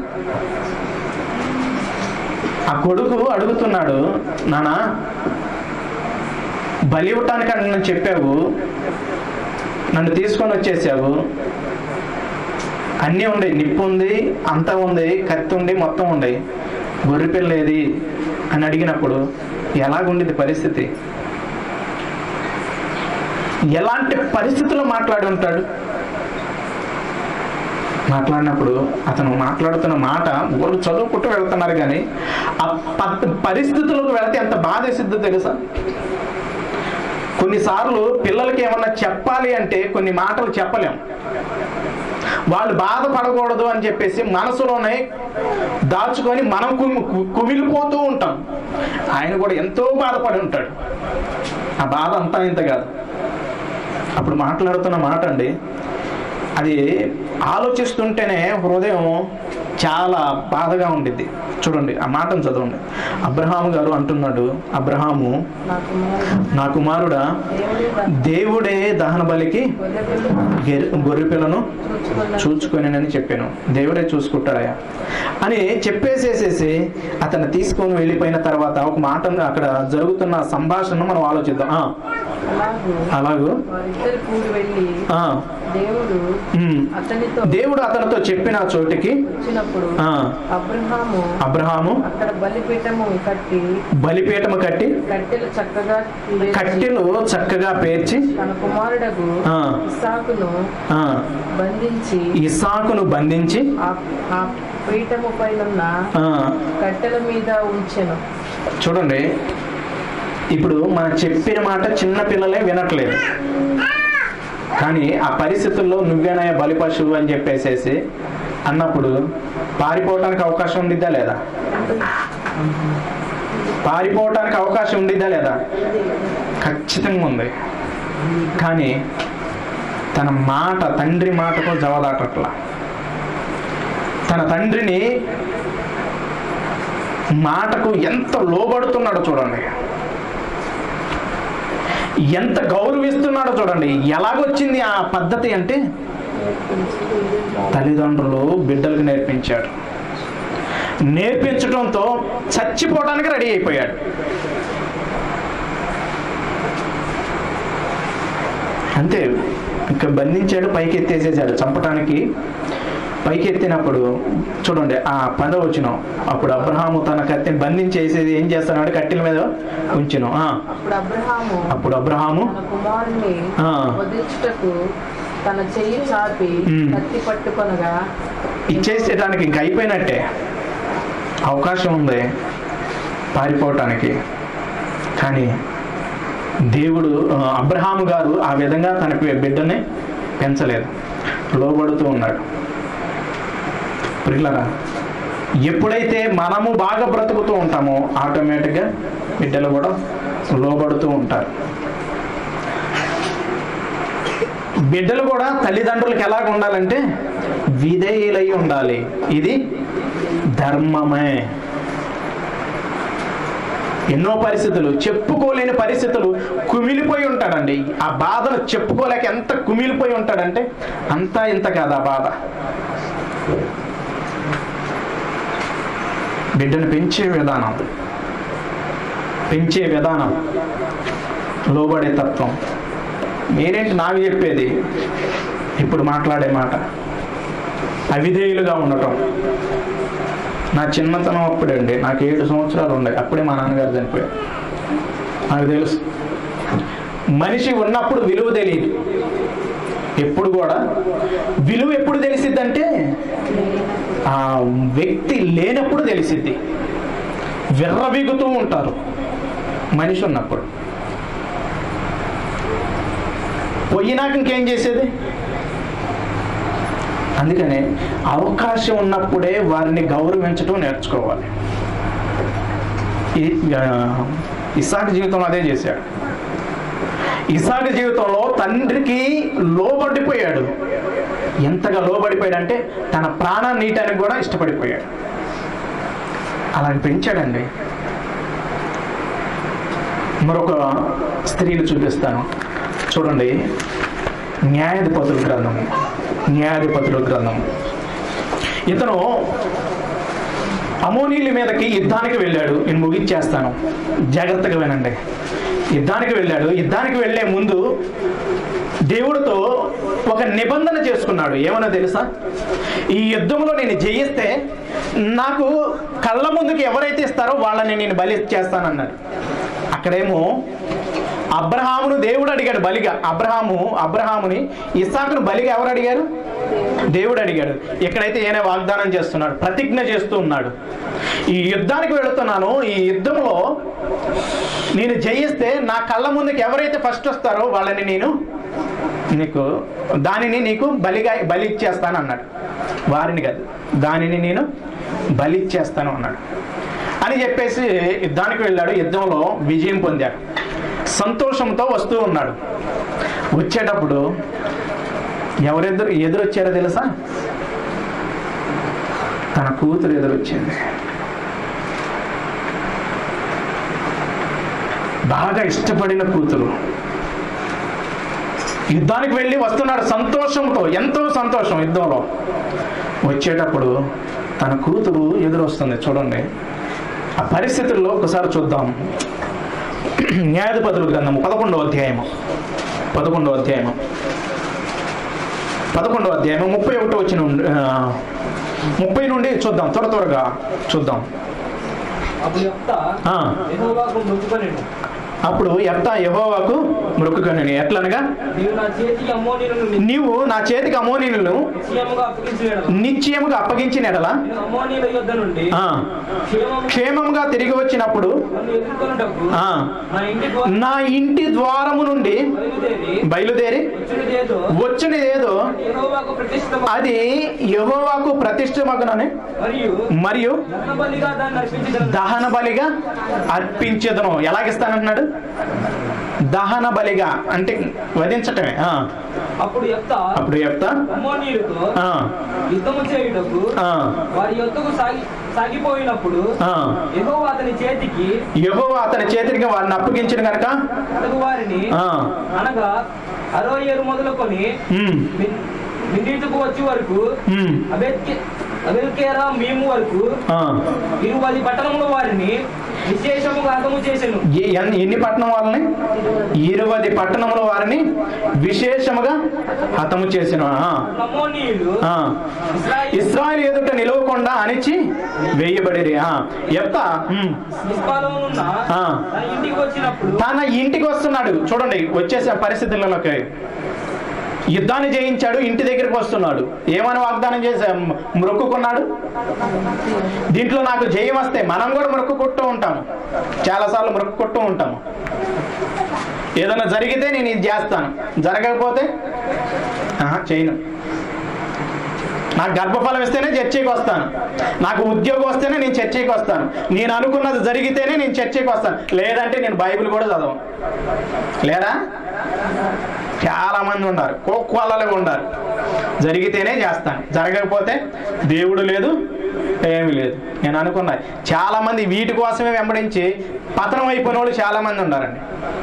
ఆ కొడుకు అడుగుతున్నాడు నానా బలి ఇవ్వటానికి నన్ను చెప్పావు నన్ను తీసుకొని వచ్చేసావు అన్నీ ఉన్నాయి నిప్పు ఉంది అంతా ఉంది కత్తి ఉంది మొత్తం ఉంది గొర్రె పిల్ల ఏది అని అడిగినప్పుడు ఎలాగుండేది పరిస్థితి ఎలాంటి పరిస్థితుల్లో మాట్లాడి ఉంటాడు మాట్లాడినప్పుడు అతను మాట్లాడుతున్న మాట ఊరు చదువుకుంటూ వెళ్తున్నారు కానీ ఆ ప- పరిస్థితులకు వెళితే ఎంత బాధ వేసిద్దో తెలుసా కొన్నిసార్లు పిల్లలకి ఏమన్నా చెప్పాలి అంటే కొన్ని మాటలు చెప్పలేం వాళ్ళు బాధపడకూడదు అని చెప్పేసి మనసులోనే దాచుకొని మనం కుమి కు- కుమిలిపోతూ ఉంటాం ఆయన కూడా ఎంతో బాధపడి ఉంటాడు ఆ బాధ అంతా ఇంత కాదు అప్పుడు మాట్లాడుతున్న మాట అండి అది ఆలోచిస్తుంటేనే హృదయం చాలా బాధగా ఉండిద్ది చూడండి ఆ మాటను చదవండి అబ్రహాము గారు అంటున్నాడు అబ్రహాము నా కుమారుడా దేవుడే దహన బలికి గెర్- గొర్రె పిల్లను చూచుకొనేనని చెప్పాను దేవుడే చూసుకుంటాడయా అని చెప్పేసేసేసి అతను తీసుకొని వెళ్ళిపోయిన తర్వాత ఒక మాట అక్కడ జరుగుతున్న సంభాషణ మనం ఆలోచిద్దాం ఆ, అలాగూ అలాగూ వారిద్దరు కూడి వెళ్ళి ఆ, దేవుడు ఉమ్. అతనితో దేవుడు అతనితో చెప్పిన చోటికి వచ్చినప్పుడు ఆ, అబ్రహాము అబ్రహాము అక్కడ బలిపీఠము కట్టి బలిపీఠము కట్టి కట్టెలు చక్కగా పేర్చి కట్టెలు చక్కగా పేర్చి తన కుమారుడకు ఆ, ఇసాకును ఆ, బంధించి ఇసాకును బంధించి ఆ ఆ పీఠము పైనున్న ఆ, కట్టెల మీద ఉంచెను చూడండి ఇప్పుడు మనం చెప్పిన మాట చిన్న పిల్లలే వినట్లేదు కానీ ఆ పరిస్థితుల్లో నువ్వేనయ్య బలి పశువు అని చెప్పేసేసి అన్నప్పుడు పారిపోవటానికి అవకాశం ఉండిద్దా లేదా పారిపోవటానికి అవకాశం ఉండిద్దా లేదా ఖచ్చితంగా ఉంది కానీ తన మాట తండ్రి మాటకు జవదాటట్లా తన తండ్రిని మాటకు ఎంత లోబడుతున్నాడో చూడండి ఎంత గౌరవిస్తున్నాడో చూడండి ఎలాగొచ్చింది ఆ పద్ధతి అంటే తల్లిదండ్రులు బిడ్డలకు నేర్పించాడు నేర్పించడంతో చచ్చిపోవడానికి రెడీ అయిపోయాడు అంతే ఇంకా బంధించాడు పైకి ఎత్తేసేసాడు చంపటానికి పైకి ఎత్తినప్పుడు చూడండి ఆ పద వచ్చిన అప్పుడు అబ్రహాము తన కత్తిని బంధించేసేది ఏం చేస్తున్నాడు కట్టెల మీద ఉంచును ఆ, అప్పుడు అబ్రహాము అప్పుడు అబ్రహాము తన కుమారుని ఆ. వధించుటకు తన చెయ్యి చాపి ఉమ్. కత్తి పట్టుకొనగా ఇచ్చేసేయడానికి ఇంక అయిపోయినట్టే అవకాశం ఉంది పారిపోవటానికి కానీ దేవుడు ఆ, అబ్రహాము గారు ఆ విధంగా తన పి- బిడ్డని పెంచలేదు లోబడుతూ ఉన్నాడు ప్రిల్లరా ఎప్పుడైతే మనము బాగా బ్రతుకుతూ ఉంటామో ఆటోమేటిక్గా బిడ్డలు కూడా లోబడుతూ ఉంటారు బిడ్డలు కూడా తల్లిదండ్రులకు ఎలాగ ఉండాలంటే విధేయులై ఉండాలి ఇది ధర్మమే ఎన్నో పరిస్థితులు చెప్పుకోలేని పరిస్థితులు కుమిలిపోయి ఉంటాడండి ఆ బాధను చెప్పుకోలేక ఎంత కుమిలిపోయి ఉంటాడంటే అంతా ఇంత కాదు ఆ బాధ బిడ్డను పెంచే విధానం పెంచే విధానం లోబడే తత్వం మీరేంటి నాకు చెప్పేది ఇప్పుడు మాట్లాడే మాట అవిధేయులుగా ఉండటం నా చిన్నతనం అప్పుడండి నాకు ఏడు సంవత్సరాలు ఉన్నాయి అప్పుడే మా నాన్నగారు చనిపోయారు నాకు తెలుసు మనిషి ఉన్నప్పుడు విలువ తెలియదు ఎప్పుడు కూడా విలువ ఎప్పుడు తెలిసిద్దంటే ఆ వ్యక్తి లేనప్పుడు తెలిసిద్ది విర్రవీగుతూ ఉంటారు మనిషి ఉన్నప్పుడు పోయినాక ఇంకేం చేసేది అందుకనే అవకాశం ఉన్నప్పుడే వారిని గౌరవించడం నేర్చుకోవాలి ఈ- ఆ, ఇసాక్ జీవితంలో అదే చేశాడు ఇసాక్ జీవితంలో తండ్రికి లోబడిపోయాడు ఎంతగా లోబడిపోయాడంటే తన ప్రాణాన్ని నీటానికి కూడా ఇష్టపడిపోయాడు అలాగే పెంచాడండి మరొక స్త్రీని చూపిస్తాను చూడండి న్యాయాధిపతుల గ్రంథము న్యాయాధిపతుల గ్రంథము ఇతను అమోనీల మీదకి యుద్ధానికి వెళ్ళాడు నేను ముగించేస్తాను జాగ్రత్తగా వినండి యుద్ధానికి వెళ్ళాడు యుద్ధానికి వెళ్ళే ముందు దేవుడితో ఒక నిబంధన చేసుకున్నాడు ఏమన్నా తెలుసా ఈ యుద్ధంలో నేను జయిస్తే నాకు కళ్ళ ముందుకు ఎవరైతే ఇస్తారో వాళ్ళని నేను బలి చేస్తానన్నాడు అక్కడేమో అబ్రహామును దేవుడు అడిగాడు బలిగా అబ్రహాము అబ్రహాముని ఇస్సాకును బలిగా ఎవరు అడిగారు దేవుడు అడిగాడు ఎక్కడైతే ఈయన వాగ్దానం చేస్తున్నాడు ప్రతిజ్ఞ చేస్తూ ఉన్నాడు ఈ యుద్ధానికి వెళుతున్నాను ఈ యుద్ధంలో నేను జయిస్తే నా కళ్ళ ముందుకు ఎవరైతే ఫస్ట్ వస్తారో వాళ్ళని నేను నీకు దానిని నీకు బలిగా బలి ఇచ్చేస్తాను అన్నాడు వారిని కాదు దానిని నేను బలి ఇచ్చేస్తాను అన్నాడు అని చెప్పేసి యుద్ధానికి వెళ్ళాడు యుద్ధంలో విజయం పొందాడు సంతోషంతో వస్తూ ఉన్నాడు వచ్చేటప్పుడు ఎవరెదురు ఎదురొచ్చారో తెలుసా తన కూతురు ఎదురొచ్చింది బాగా ఇష్టపడిన కూతురు యుద్ధానికి వెళ్ళి వస్తున్నాడు సంతోషంతో ఎంతో సంతోషం యుద్ధంలో వచ్చేటప్పుడు తన కూతురు ఎదురొస్తుంది చూడండి ఆ పరిస్థితుల్లో ఒకసారి చూద్దాం న్యాయాధిపతుల గ్రంథము పదకొండవ అధ్యాయము పదకొండవ అధ్యాయము పదకొండవ అధ్యాయము ముప్పై ఒకటో వచ్చిన ముప్పై నుండి చూద్దాం త్వర త్వరగా చూద్దాం అప్పుడు చెప్తా ఆ. యెహోవాకు మొక్కుకొనెను అప్పుడు ఎత్త యహోవాకు మొక్కుకొని ఎట్లనగా నీవు నా చేతికి అమ్మోనీలను నీవు నా చేతికి అమోనీయులను నిశ్చయముగా అప్పగించలేడు నిశ్చయముగా అప్పగించిన ఎడల నేను అమ్మోనీల యుద్ధ నుండి ఆ, క్షేమము క్షేమంగా తిరిగి వచ్చినప్పుడు నన్ను ఎదుర్కొనుటకు ఆ, నా ఇంటి ద్వారా నా ఇంటి ద్వారము నుండి బయలుదేరి బయలుదేరి వచ్చినదేదో వచ్చినదేదో యెహోవాకు ప్రతిష్ట అది యహోవాకు ప్రతిష్టమగునని మరియు మరియు దహనబలిగా దాన్ని అర్పించగలను దహన బలిగా అర్పించదను ఎలాగిస్తానంటున్నాడు దహన బలిగా అంటే వధించటమే ఆ. అప్పుడు యొక్క అప్పుడు చెప్తా అమ్మోనీయులతో ఆ, యుద్ధము చేయుటకు ఆ, వారి యొద్దకు సాగి సాగిపోయినప్పుడు ఆ. యెహోవా అతని చేతికి యెహోవా అతని చేతికి వారిని అప్పగించిన కనుక అతడు వారిని ఆ, అనగా అరవై ఏడు మొదలుకొని ఉమ్, మిన్- మిన్నీటుకు వచ్చే వరకు ఉమ్, అబెత్కే అబెల్కేరా మేము వరకు ఆ. ఇరువది పట్టణముల వారిని విశేషముగా హతము చేసెను ఎ- ఎన్ని ఎన్ని పట్టణం వాళ్ళని ఇరవై పట్టణముల వారిని విశేషముగా హతము చేసిన ఆ, అమ్మోనీయులు ఆ. ఇస్రాయేల్ ఇస్రాయల్ ఎదుట నిలవకుండా అణిచి వేయబడిరి ఆ, ఎప్తా ఉమ్, నిష్పాలో ఉన్న ఆ. తన ఇంటికి వచ్చినప్పుడు తన ఇంటికి వస్తున్నాడు చూడండి వచ్చేసే పరిస్థితులలోకి యుద్ధాన్ని జయించాడు ఇంటి దగ్గరికి వస్తున్నాడు ఏమని వాగ్దానం చేసా మొక్కుకున్నాడు దీంట్లో నాకు జయం వస్తే మనం కూడా మొక్కుకుంటూ ఉంటాము చాలాసార్లు మొక్కుకుంటూ ఉంటాము ఏదైనా జరిగితే నేను ఇది చేస్తాను జరగకపోతే ఆహా, చేయను నాకు గర్భఫలం ఇస్తేనే చర్చికి వస్తాను నాకు ఉద్యోగం వస్తేనే నేను చర్చికి వస్తాను నేను అనుకున్నది జరిగితేనే నేను చర్చికి వస్తాను లేదంటే నేను బైబిల్ కూడా చదవను లేరా చాలా మంది ఉన్నారు కోక్వాలలో ఉన్నారు జరిగితేనే చేస్తాను జరగకపోతే దేవుడు లేదు ఏమీ లేదు నేను అనుకున్నా చాలా మంది వీటి కోసమే వెంబడించి పతనం అయిపోయిన వాళ్ళు చాలా మంది ఉన్నారండి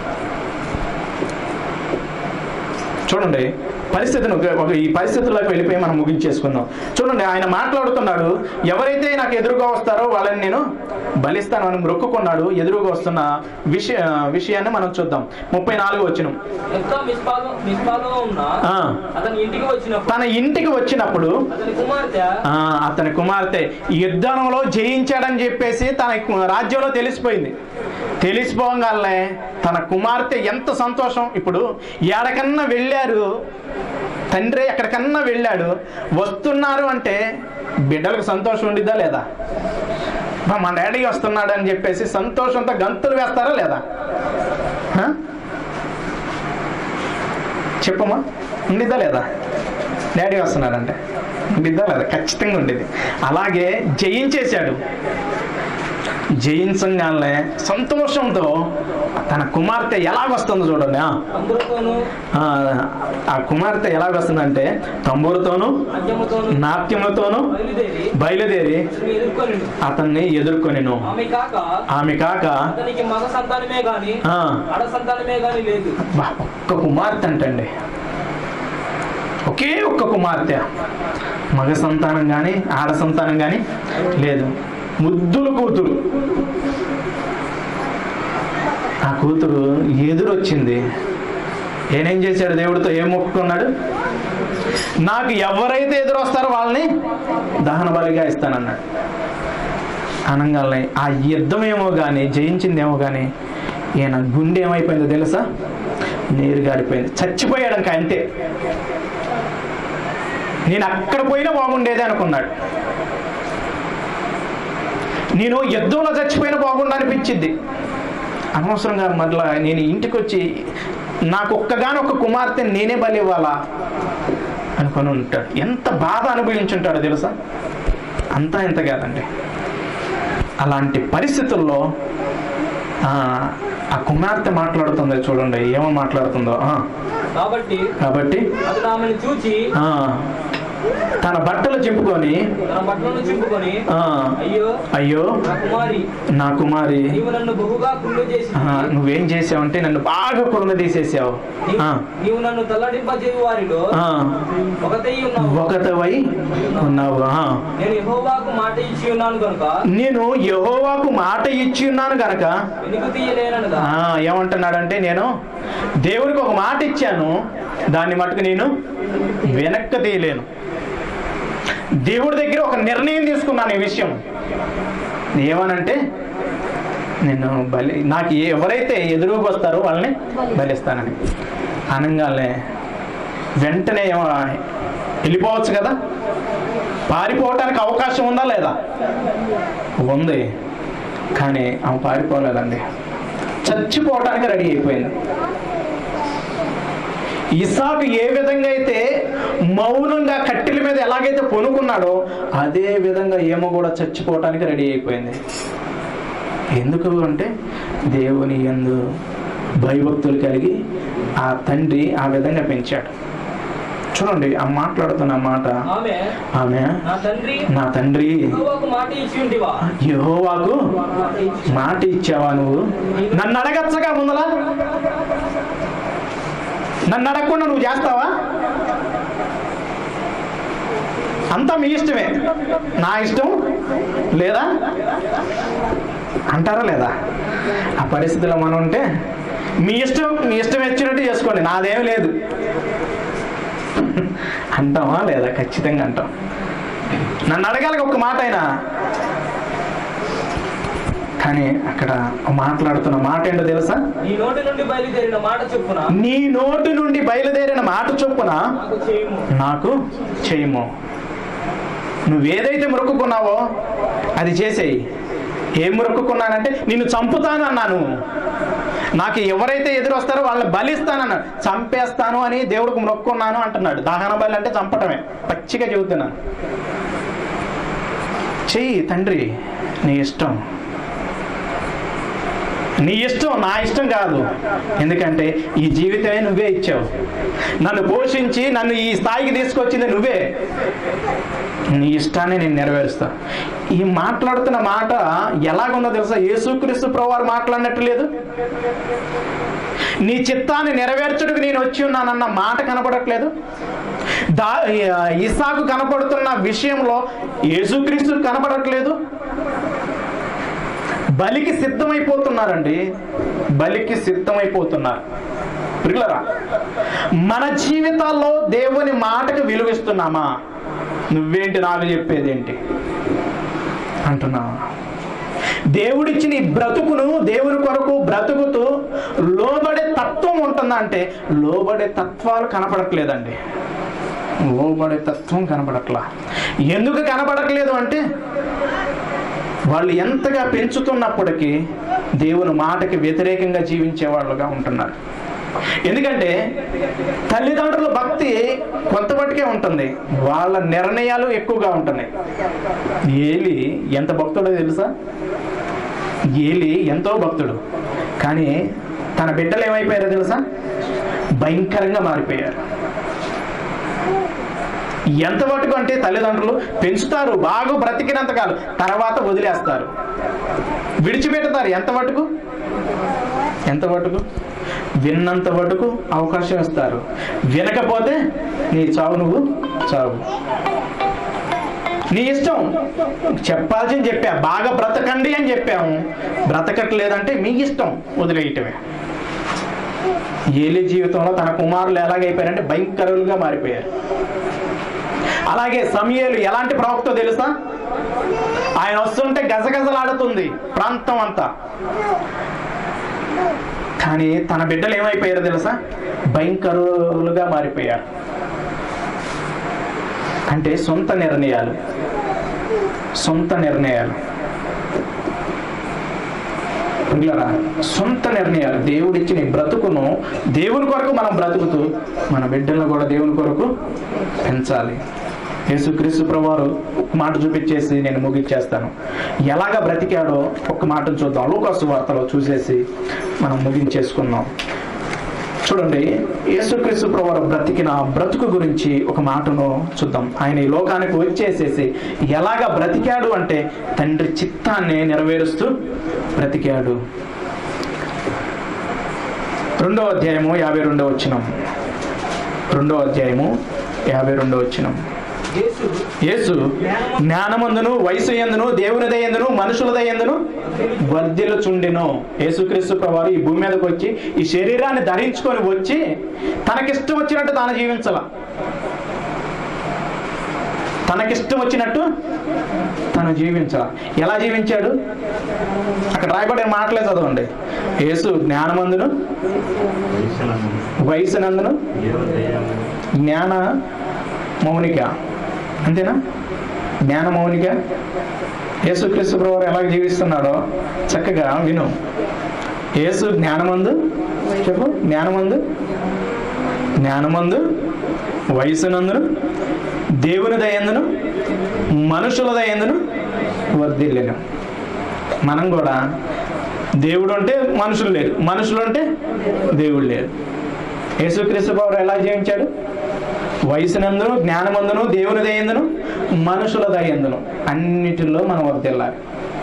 చూడండి పరిస్థితిని ఒక- ఒక ఈ పరిస్థితుల్లోకి వెళ్ళిపోయి మనం ముగించేసుకుందాం చూడండి ఆయన మాట్లాడుతున్నాడు ఎవరైతే నాకు ఎదురుగా వస్తారో వాళ్ళని నేను బలిస్తాను అని మొక్కుకున్నాడు ఎదురుగా వస్తున్న విషయ విషయాన్ని మనం చూద్దాం ముప్పై నాలుగు వచ్చిన యొక్క మిస్పాలో మిస్పాలో ఉన్న ఆ. అతని ఇంటికి వచ్చినప్పుడు తన ఇంటికి వచ్చినప్పుడు అతని కుమార్తె ఆ, అతని కుమార్తె యుద్ధంలో జయించాడని చెప్పేసి తన కు- రాజ్యంలో తెలిసిపోయింది తెలిసిపోగానే తన కుమార్తె ఎంత సంతోషం ఇప్పుడు ఎక్కడికన్నా వెళ్ళారు తండ్రి ఎక్కడికన్నా వెళ్ళాడు వస్తున్నారు అంటే బిడ్డలకు సంతోషం ఉండిద్దా లేదా బా, మా డాడీ వస్తున్నాడు అని చెప్పేసి సంతోషంతో గంతులు వేస్తారా లేదా హ? చెప్పమ్మా ఉండిద్దా లేదా డాడీ వస్తున్నాడంటే ఉండిద్దా లేదా ఖచ్చితంగా ఉండేది అలాగే జయించేశాడు జయించగానే సంతోషంతో తన కుమార్తె ఎలాగొస్తుందో చూడండి ఆ. తంబురతోను ఆ, ఆ కుమార్తె ఎలాగొస్తుందంటే తంబూరుతోను మద్యముతోను నాట్యముతోను బయలుదేరి బయలుదేరి అతన్ని ఎదుర్కొని అతన్ని ఎదుర్కొనిను ఆమె కాక ఆమె కాక అతనికి మగ సంతానమే గాని ఆ, ఆడ సంతానమే గాని లేదు బా, ఒక్క కుమార్తె అంటండి ఒకే ఒక్క కుమార్తె మగ సంతానం కానీ ఆడ సంతానం కానీ లేదు ముద్దుల కూతురు ఆ కూతురు ఎదురొచ్చింది ఏనేం చేశాడు దేవుడితో ఏం మొక్కుకున్నాడు నాకు ఎవరైతే ఎదురొస్తారో వాళ్ళని దహన బలిగా ఇస్తానన్నాడు అనగానే ఆ యుద్ధమేమో కానీ జయించిందేమో కానీ ఈయన గుండె ఏమైపోయిందో తెలుసా నీరు గారిపోయింది చచ్చిపోయాడు ఇంకా అంతే నేను అక్కడ పోయినా బాగుండేది అనుకున్నాడు నేను యుద్ధంలో చచ్చిపోయినా బాగుండు అనిపించింది అనవసరంగా మరలా నేను ఇంటికి వచ్చి నాకు ఒక్కగానొక్క కుమార్తె నేనే బలి ఇవ్వాలా అనుకొని ఉంటాడు ఎంత బాధ అనుభవించుంటాడో తెలుసా అంతా ఇంత కాదండి అలాంటి పరిస్థితుల్లో ఆ, ఆ కుమార్తె మాట్లాడుతుందో చూడండి ఏమో మాట్లాడుతుందో ఆ, కాబట్టి కాబట్టి అతడు ఆమెను చూచి ఆ, తన బట్టలు చింపుకొని తన బట్టలను చింపుకొని ఆ, అయ్యో అయ్యో నా కుమారి నా కుమారి నీవు నన్ను బహుగా కుళ్ళు చేసి ఆ, నువ్వేం చేసావంటే నన్ను బాగా కురుమ తీసేసావు ఆ, నీవు నన్ను తల్లడింపజేయు వారిలో ఆ, ఒకతై ఉన్నావు ఒకతవై ఉన్నావు ఆ. నేను యెహోవాకు మాట ఇచ్చి ఉన్నాను కనుక నేను యహోవాకు మాట ఇచ్చి ఉన్నాను గనక వెనుక తీయలేనగా ఆ, ఏమంటున్నాడంటే నేను దేవుడికి ఒక మాట ఇచ్చాను దాన్ని మటుకు నేను వెనక్కి తీయలేను దేవుడి దగ్గర ఒక నిర్ణయం తీసుకున్నాను ఈ విషయం ఏమనంటే నేను బలి నాకు ఏ- ఎవరైతే ఎదురుగా వస్తారో వాళ్ళని బలిస్తానని అనగానే వెంటనే ఏమో వెళ్ళిపోవచ్చు కదా పారిపోవటానికి అవకాశం ఉందా లేదా ఉంది కానీ ఆమె పారిపోలేదండి చచ్చిపోవటానికి రెడీ అయిపోయింది ఇసాకు ఏ విధంగా అయితే మౌనంగా కట్టెల మీద ఎలాగైతే పొనుకున్నాడో అదే విధంగా ఏమో కూడా చచ్చిపోవటానికి రెడీ అయిపోయింది ఎందుకు అంటే దేవుని ఎందు భయభక్తులు కలిగి ఆ తండ్రి ఆ విధంగా పెంచాడు చూడండి ఆ మాట్లాడుతున్న మాట ఆమె ఆమె నా తండ్రి నా తండ్రి యెహోవాకు మాట ఇచ్చి ఉంటివా యెహోవాకు మాట ఇచ్చి మాట ఇచ్చావా నువ్వు నన్ను అడగచ్చగా ముందలా నన్ను అడగకుండా నువ్వు చేస్తావా అంతా మీ ఇష్టమే నా ఇష్టం లేదా అంటారా లేదా ఆ పరిస్థితిలో మనం ఉంటే మీ ఇష్టం మీ ఇష్టం వచ్చినట్టు చేసుకోండి నాదేం లేదు అంటామా లేదా ఖచ్చితంగా అంటాం నన్ను అడగాలి ఒక మాట అయినా కానీ అక్కడ మాట్లాడుతున్న మాట ఏంటో తెలుసా నీ నోటి నుండి బయలుదేరిన మాట చెప్పున నీ నోటి నుండి బయలుదేరిన మాట చొప్పున నాకు చేయము నాకు చేయము నువ్వేదైతే మొక్కుకున్నావో అది చేసేయి ఏం మొక్కుకున్నానంటే నిన్ను చంపుతాను అన్నాను నాకు ఎవరైతే ఎదురొస్తారో వాళ్ళని బలిస్తానన్నాడు చంపేస్తాను అని దేవుడికి మొక్కున్నాను అంటున్నాడు దహన బలి అంటే చంపటమే పచ్చిగా చెబుతున్నాను చెయ్యి తండ్రి నీ ఇష్టం నీ ఇష్టం నా ఇష్టం కాదు ఎందుకంటే ఈ జీవితమే నువ్వే ఇచ్చావు నన్ను పోషించి నన్ను ఈ స్థాయికి తీసుకొచ్చింది నువ్వే నీ ఇష్టాన్ని నేను నెరవేరుస్తా ఈ మాట్లాడుతున్న మాట ఎలాగుందో తెలుసా యేసుక్రీస్తు ప్రభువారు మాట్లాడినట్టు లేదు నీ చిత్తాన్ని నెరవేర్చుటకు నేను వచ్చి ఉన్నానన్న మాట కనపడట్లేదు దా ఇసాకు కనపడుతున్న విషయంలో యేసుక్రీస్తు కనపడట్లేదు బలికి సిద్ధమైపోతున్నారండి బలికి సిద్ధమైపోతున్నారు ప్రియులరా మన జీవితాల్లో దేవుని మాటకు విలువిస్తున్నామా నువ్వేంటి నాకు చెప్పేది ఏంటి అంటున్నావా దేవుడిచ్చిన ఈ బ్రతుకును దేవుని కొరకు బ్రతుకుతూ లోబడే తత్వం ఉంటుందా అంటే లోబడే తత్వాలు కనపడట్లేదండి లోబడే తత్వం కనపడట్లా ఎందుకు కనపడట్లేదు అంటే వాళ్ళు ఎంతగా పెంచుతున్నప్పటికీ దేవుని మాటకి వ్యతిరేకంగా జీవించే వాళ్ళుగా ఉంటున్నారు ఎందుకంటే తల్లిదండ్రుల భక్తి కొంతమట్టుకే ఉంటుంది వాళ్ళ నిర్ణయాలు ఎక్కువగా ఉంటున్నాయి ఏలి ఎంత భక్తుడో తెలుసా ఏలి ఎంతో భక్తుడు కానీ తన బిడ్డలు ఏమైపోయారో తెలుసా భయంకరంగా మారిపోయారు ఎంత మటుకు అంటే తల్లిదండ్రులు పెంచుతారు బాగా బ్రతికినంత కాలం తర్వాత వదిలేస్తారు విడిచిపెడతారు ఎంత మటుకు ఎంత మటుకు విన్నంత మటుకు అవకాశం ఇస్తారు వినకపోతే నీ చావు నువ్వు చావు నీ ఇష్టం చెప్పాల్సింది చెప్పా బాగా బ్రతకండి అని చెప్పాము బ్రతకట్లేదంటే మీ ఇష్టం వదిలేయటమే ఏలి జీవితంలో తన కుమారులు ఎలాగైపోయారంటే భయంకరులుగా మారిపోయారు అలాగే సమయలు ఎలాంటి ప్రవక్తో తెలుసా ఆయన వస్తుంటే గజగజలాడుతుంది ప్రాంతం అంతా కానీ తన బిడ్డలు ఏమైపోయారో తెలుసా భయంకరులుగా మారిపోయారు అంటే సొంత నిర్ణయాలు సొంత నిర్ణయాలు పిల్లరా సొంత నిర్ణయాలు దేవుడిచ్చిన ఈ బ్రతుకును దేవుని కొరకు మనం బ్రతుకుతూ మన బిడ్డలను కూడా దేవుని కొరకు పెంచాలి యేసుక్రీస్తు ప్రభువారు ఒక మాట చూపించేసి నేను ముగించేస్తాను ఎలాగ బ్రతికాడో ఒక మాటను చూద్దాం లోకాసు వార్తలో చూసేసి మనం ముగించేసుకుందాం చూడండి యేసుక్రీస్తు ప్రభువారు బ్రతికిన బ్రతుకు గురించి ఒక మాటను చూద్దాం ఆయన ఈ లోకానికి వచ్చేసేసి ఎలాగ బ్రతికాడు అంటే తండ్రి చిత్తాన్ని నెరవేరుస్తూ బ్రతికాడు రెండో అధ్యాయము యాభై రెండో వచ్చినం రెండో అధ్యాయము యాభై రెండో వచ్చినం యేసు యేసు జ్ఞానమందును వయసు ఎందును దేవుని దయందును మనుషుల దయందును వర్ధిల్లుచుండెను యేసుక్రీస్తు ప్రభువారు ఈ భూమి మీదకి వచ్చి ఈ శరీరాన్ని ధరించుకొని వచ్చి తనకిష్టం వచ్చినట్టు తాను జీవించాల తనకిష్టం వచ్చినట్టు తను జీవించాలి ఎలా జీవించాడు అక్కడ రాయబడిన మాటలే చదవండి యేసు జ్ఞానమందును వయసునందును జ్ఞాన మౌనిక అంతేనా జ్ఞాన మౌనిక యేసుక్రీస్తు ప్రభు ఎలా జీవిస్తున్నాడో చక్కగా విను యేసు జ్ఞానమందు చెప్పు జ్ఞానమందు జ్ఞానమందు వయసునందును దేవుని దయందును మనుషుల దయందును వర్ధిల్లేను మనం కూడా దేవుడు అంటే మనుషులు లేరు మనుషులు అంటే దేవుడు లేరు యేసుక్రీస్తు ప్రభు ఎలా జీవించాడు వయసునందును జ్ఞానమందును దేవుని దయందును మనుషుల దయందును అన్నిటిలో మనం వర్ధిల్లాలి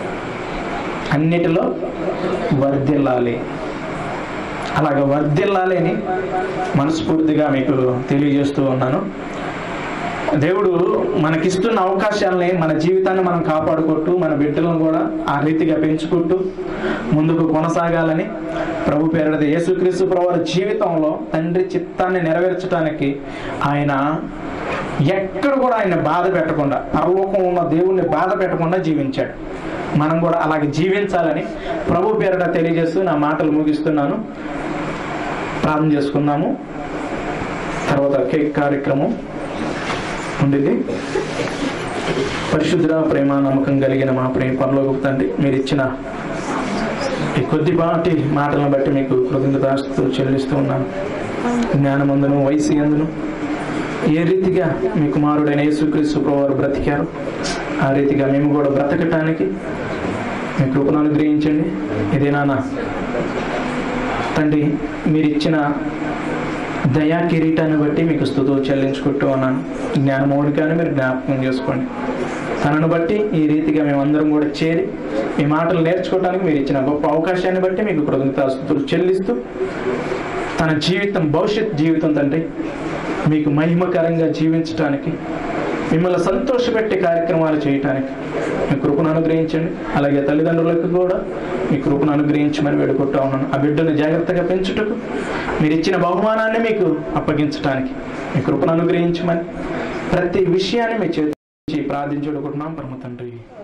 అన్నిటిలో వర్ధిల్లాలి అలాగ వర్ధిల్లాలి అని మనస్ఫూర్తిగా మీకు తెలియజేస్తూ ఉన్నాను దేవుడు మనకిస్తున్న అవకాశాలని మన జీవితాన్ని మనం కాపాడుకుంటూ మన బిడ్డలను కూడా ఆ రీతిగా పెంచుకుంటూ ముందుకు కొనసాగాలని ప్రభు పేరుది యేసుక్రీస్తు ప్రభు వారి జీవితంలో తండ్రి చిత్తాన్ని నెరవేర్చడానికి ఆయన ఎక్కడ కూడా ఆయన బాధ పెట్టకుండా పరలోకంలో ఉన్న దేవుణ్ణి బాధ పెట్టకుండా జీవించాడు మనం కూడా అలాగే జీవించాలని ప్రభు పేరిట తెలియజేస్తూ నా మాటలు ముగిస్తున్నాను ప్రార్థన చేసుకున్నాము తర్వాత కేక్ కార్యక్రమం ఉండింది పరిశుద్ధ ప్రేమ నమ్మకం కలిగిన మా ప్రేమ పరలోకి తండ్రి మీరు ఇచ్చిన ఈ కొద్దిపాటి మాటలను బట్టి మీకు కృతజ్ఞతాస్తులు చెల్లిస్తూ ఉన్నాను జ్ఞానమందును వయసు ఎందును ఏ రీతిగా మీ కుమారుడైన యేసుక్రీస్తు ప్రభువారు బ్రతికారు ఆ రీతిగా మేము కూడా బ్రతకటానికి మీ కృపను అనుగ్రహించండి ఇదే నాన్న తండ్రి మీరు ఇచ్చిన దయా కిరీటాన్ని బట్టి మీకు స్థుతులు చెల్లించుకుంటూ ఉన్నాను జ్ఞానమౌనికాన్ని మీరు జ్ఞాపకం చేసుకోండి తనను బట్టి ఈ రీతిగా మేమందరం కూడా చేరి మీ మాటలు నేర్చుకోవడానికి మీరు ఇచ్చిన గొప్ప అవకాశాన్ని బట్టి మీకు కృతజ్ఞతాస్తుతులు చెల్లిస్తూ తన జీవితం భవిష్యత్ జీవితం తండ్రి మీకు మహిమకరంగా జీవించడానికి మిమ్మల్ని సంతోషపెట్టే కార్యక్రమాలు చేయటానికి మీ కృపను అనుగ్రహించండి అలాగే తల్లిదండ్రులకు కూడా మీ కృపను అనుగ్రహించమని వేడుకుంటా ఉన్నాను ఆ బిడ్డను జాగ్రత్తగా పెంచుటకు మీరు ఇచ్చిన బహుమానాన్ని మీకు అప్పగించడానికి మీ కృపను అనుగ్రహించమని ప్రతి విషయాన్ని మీ చేతి ప్రార్థించుకుంటున్నాం పరమ తండ్రి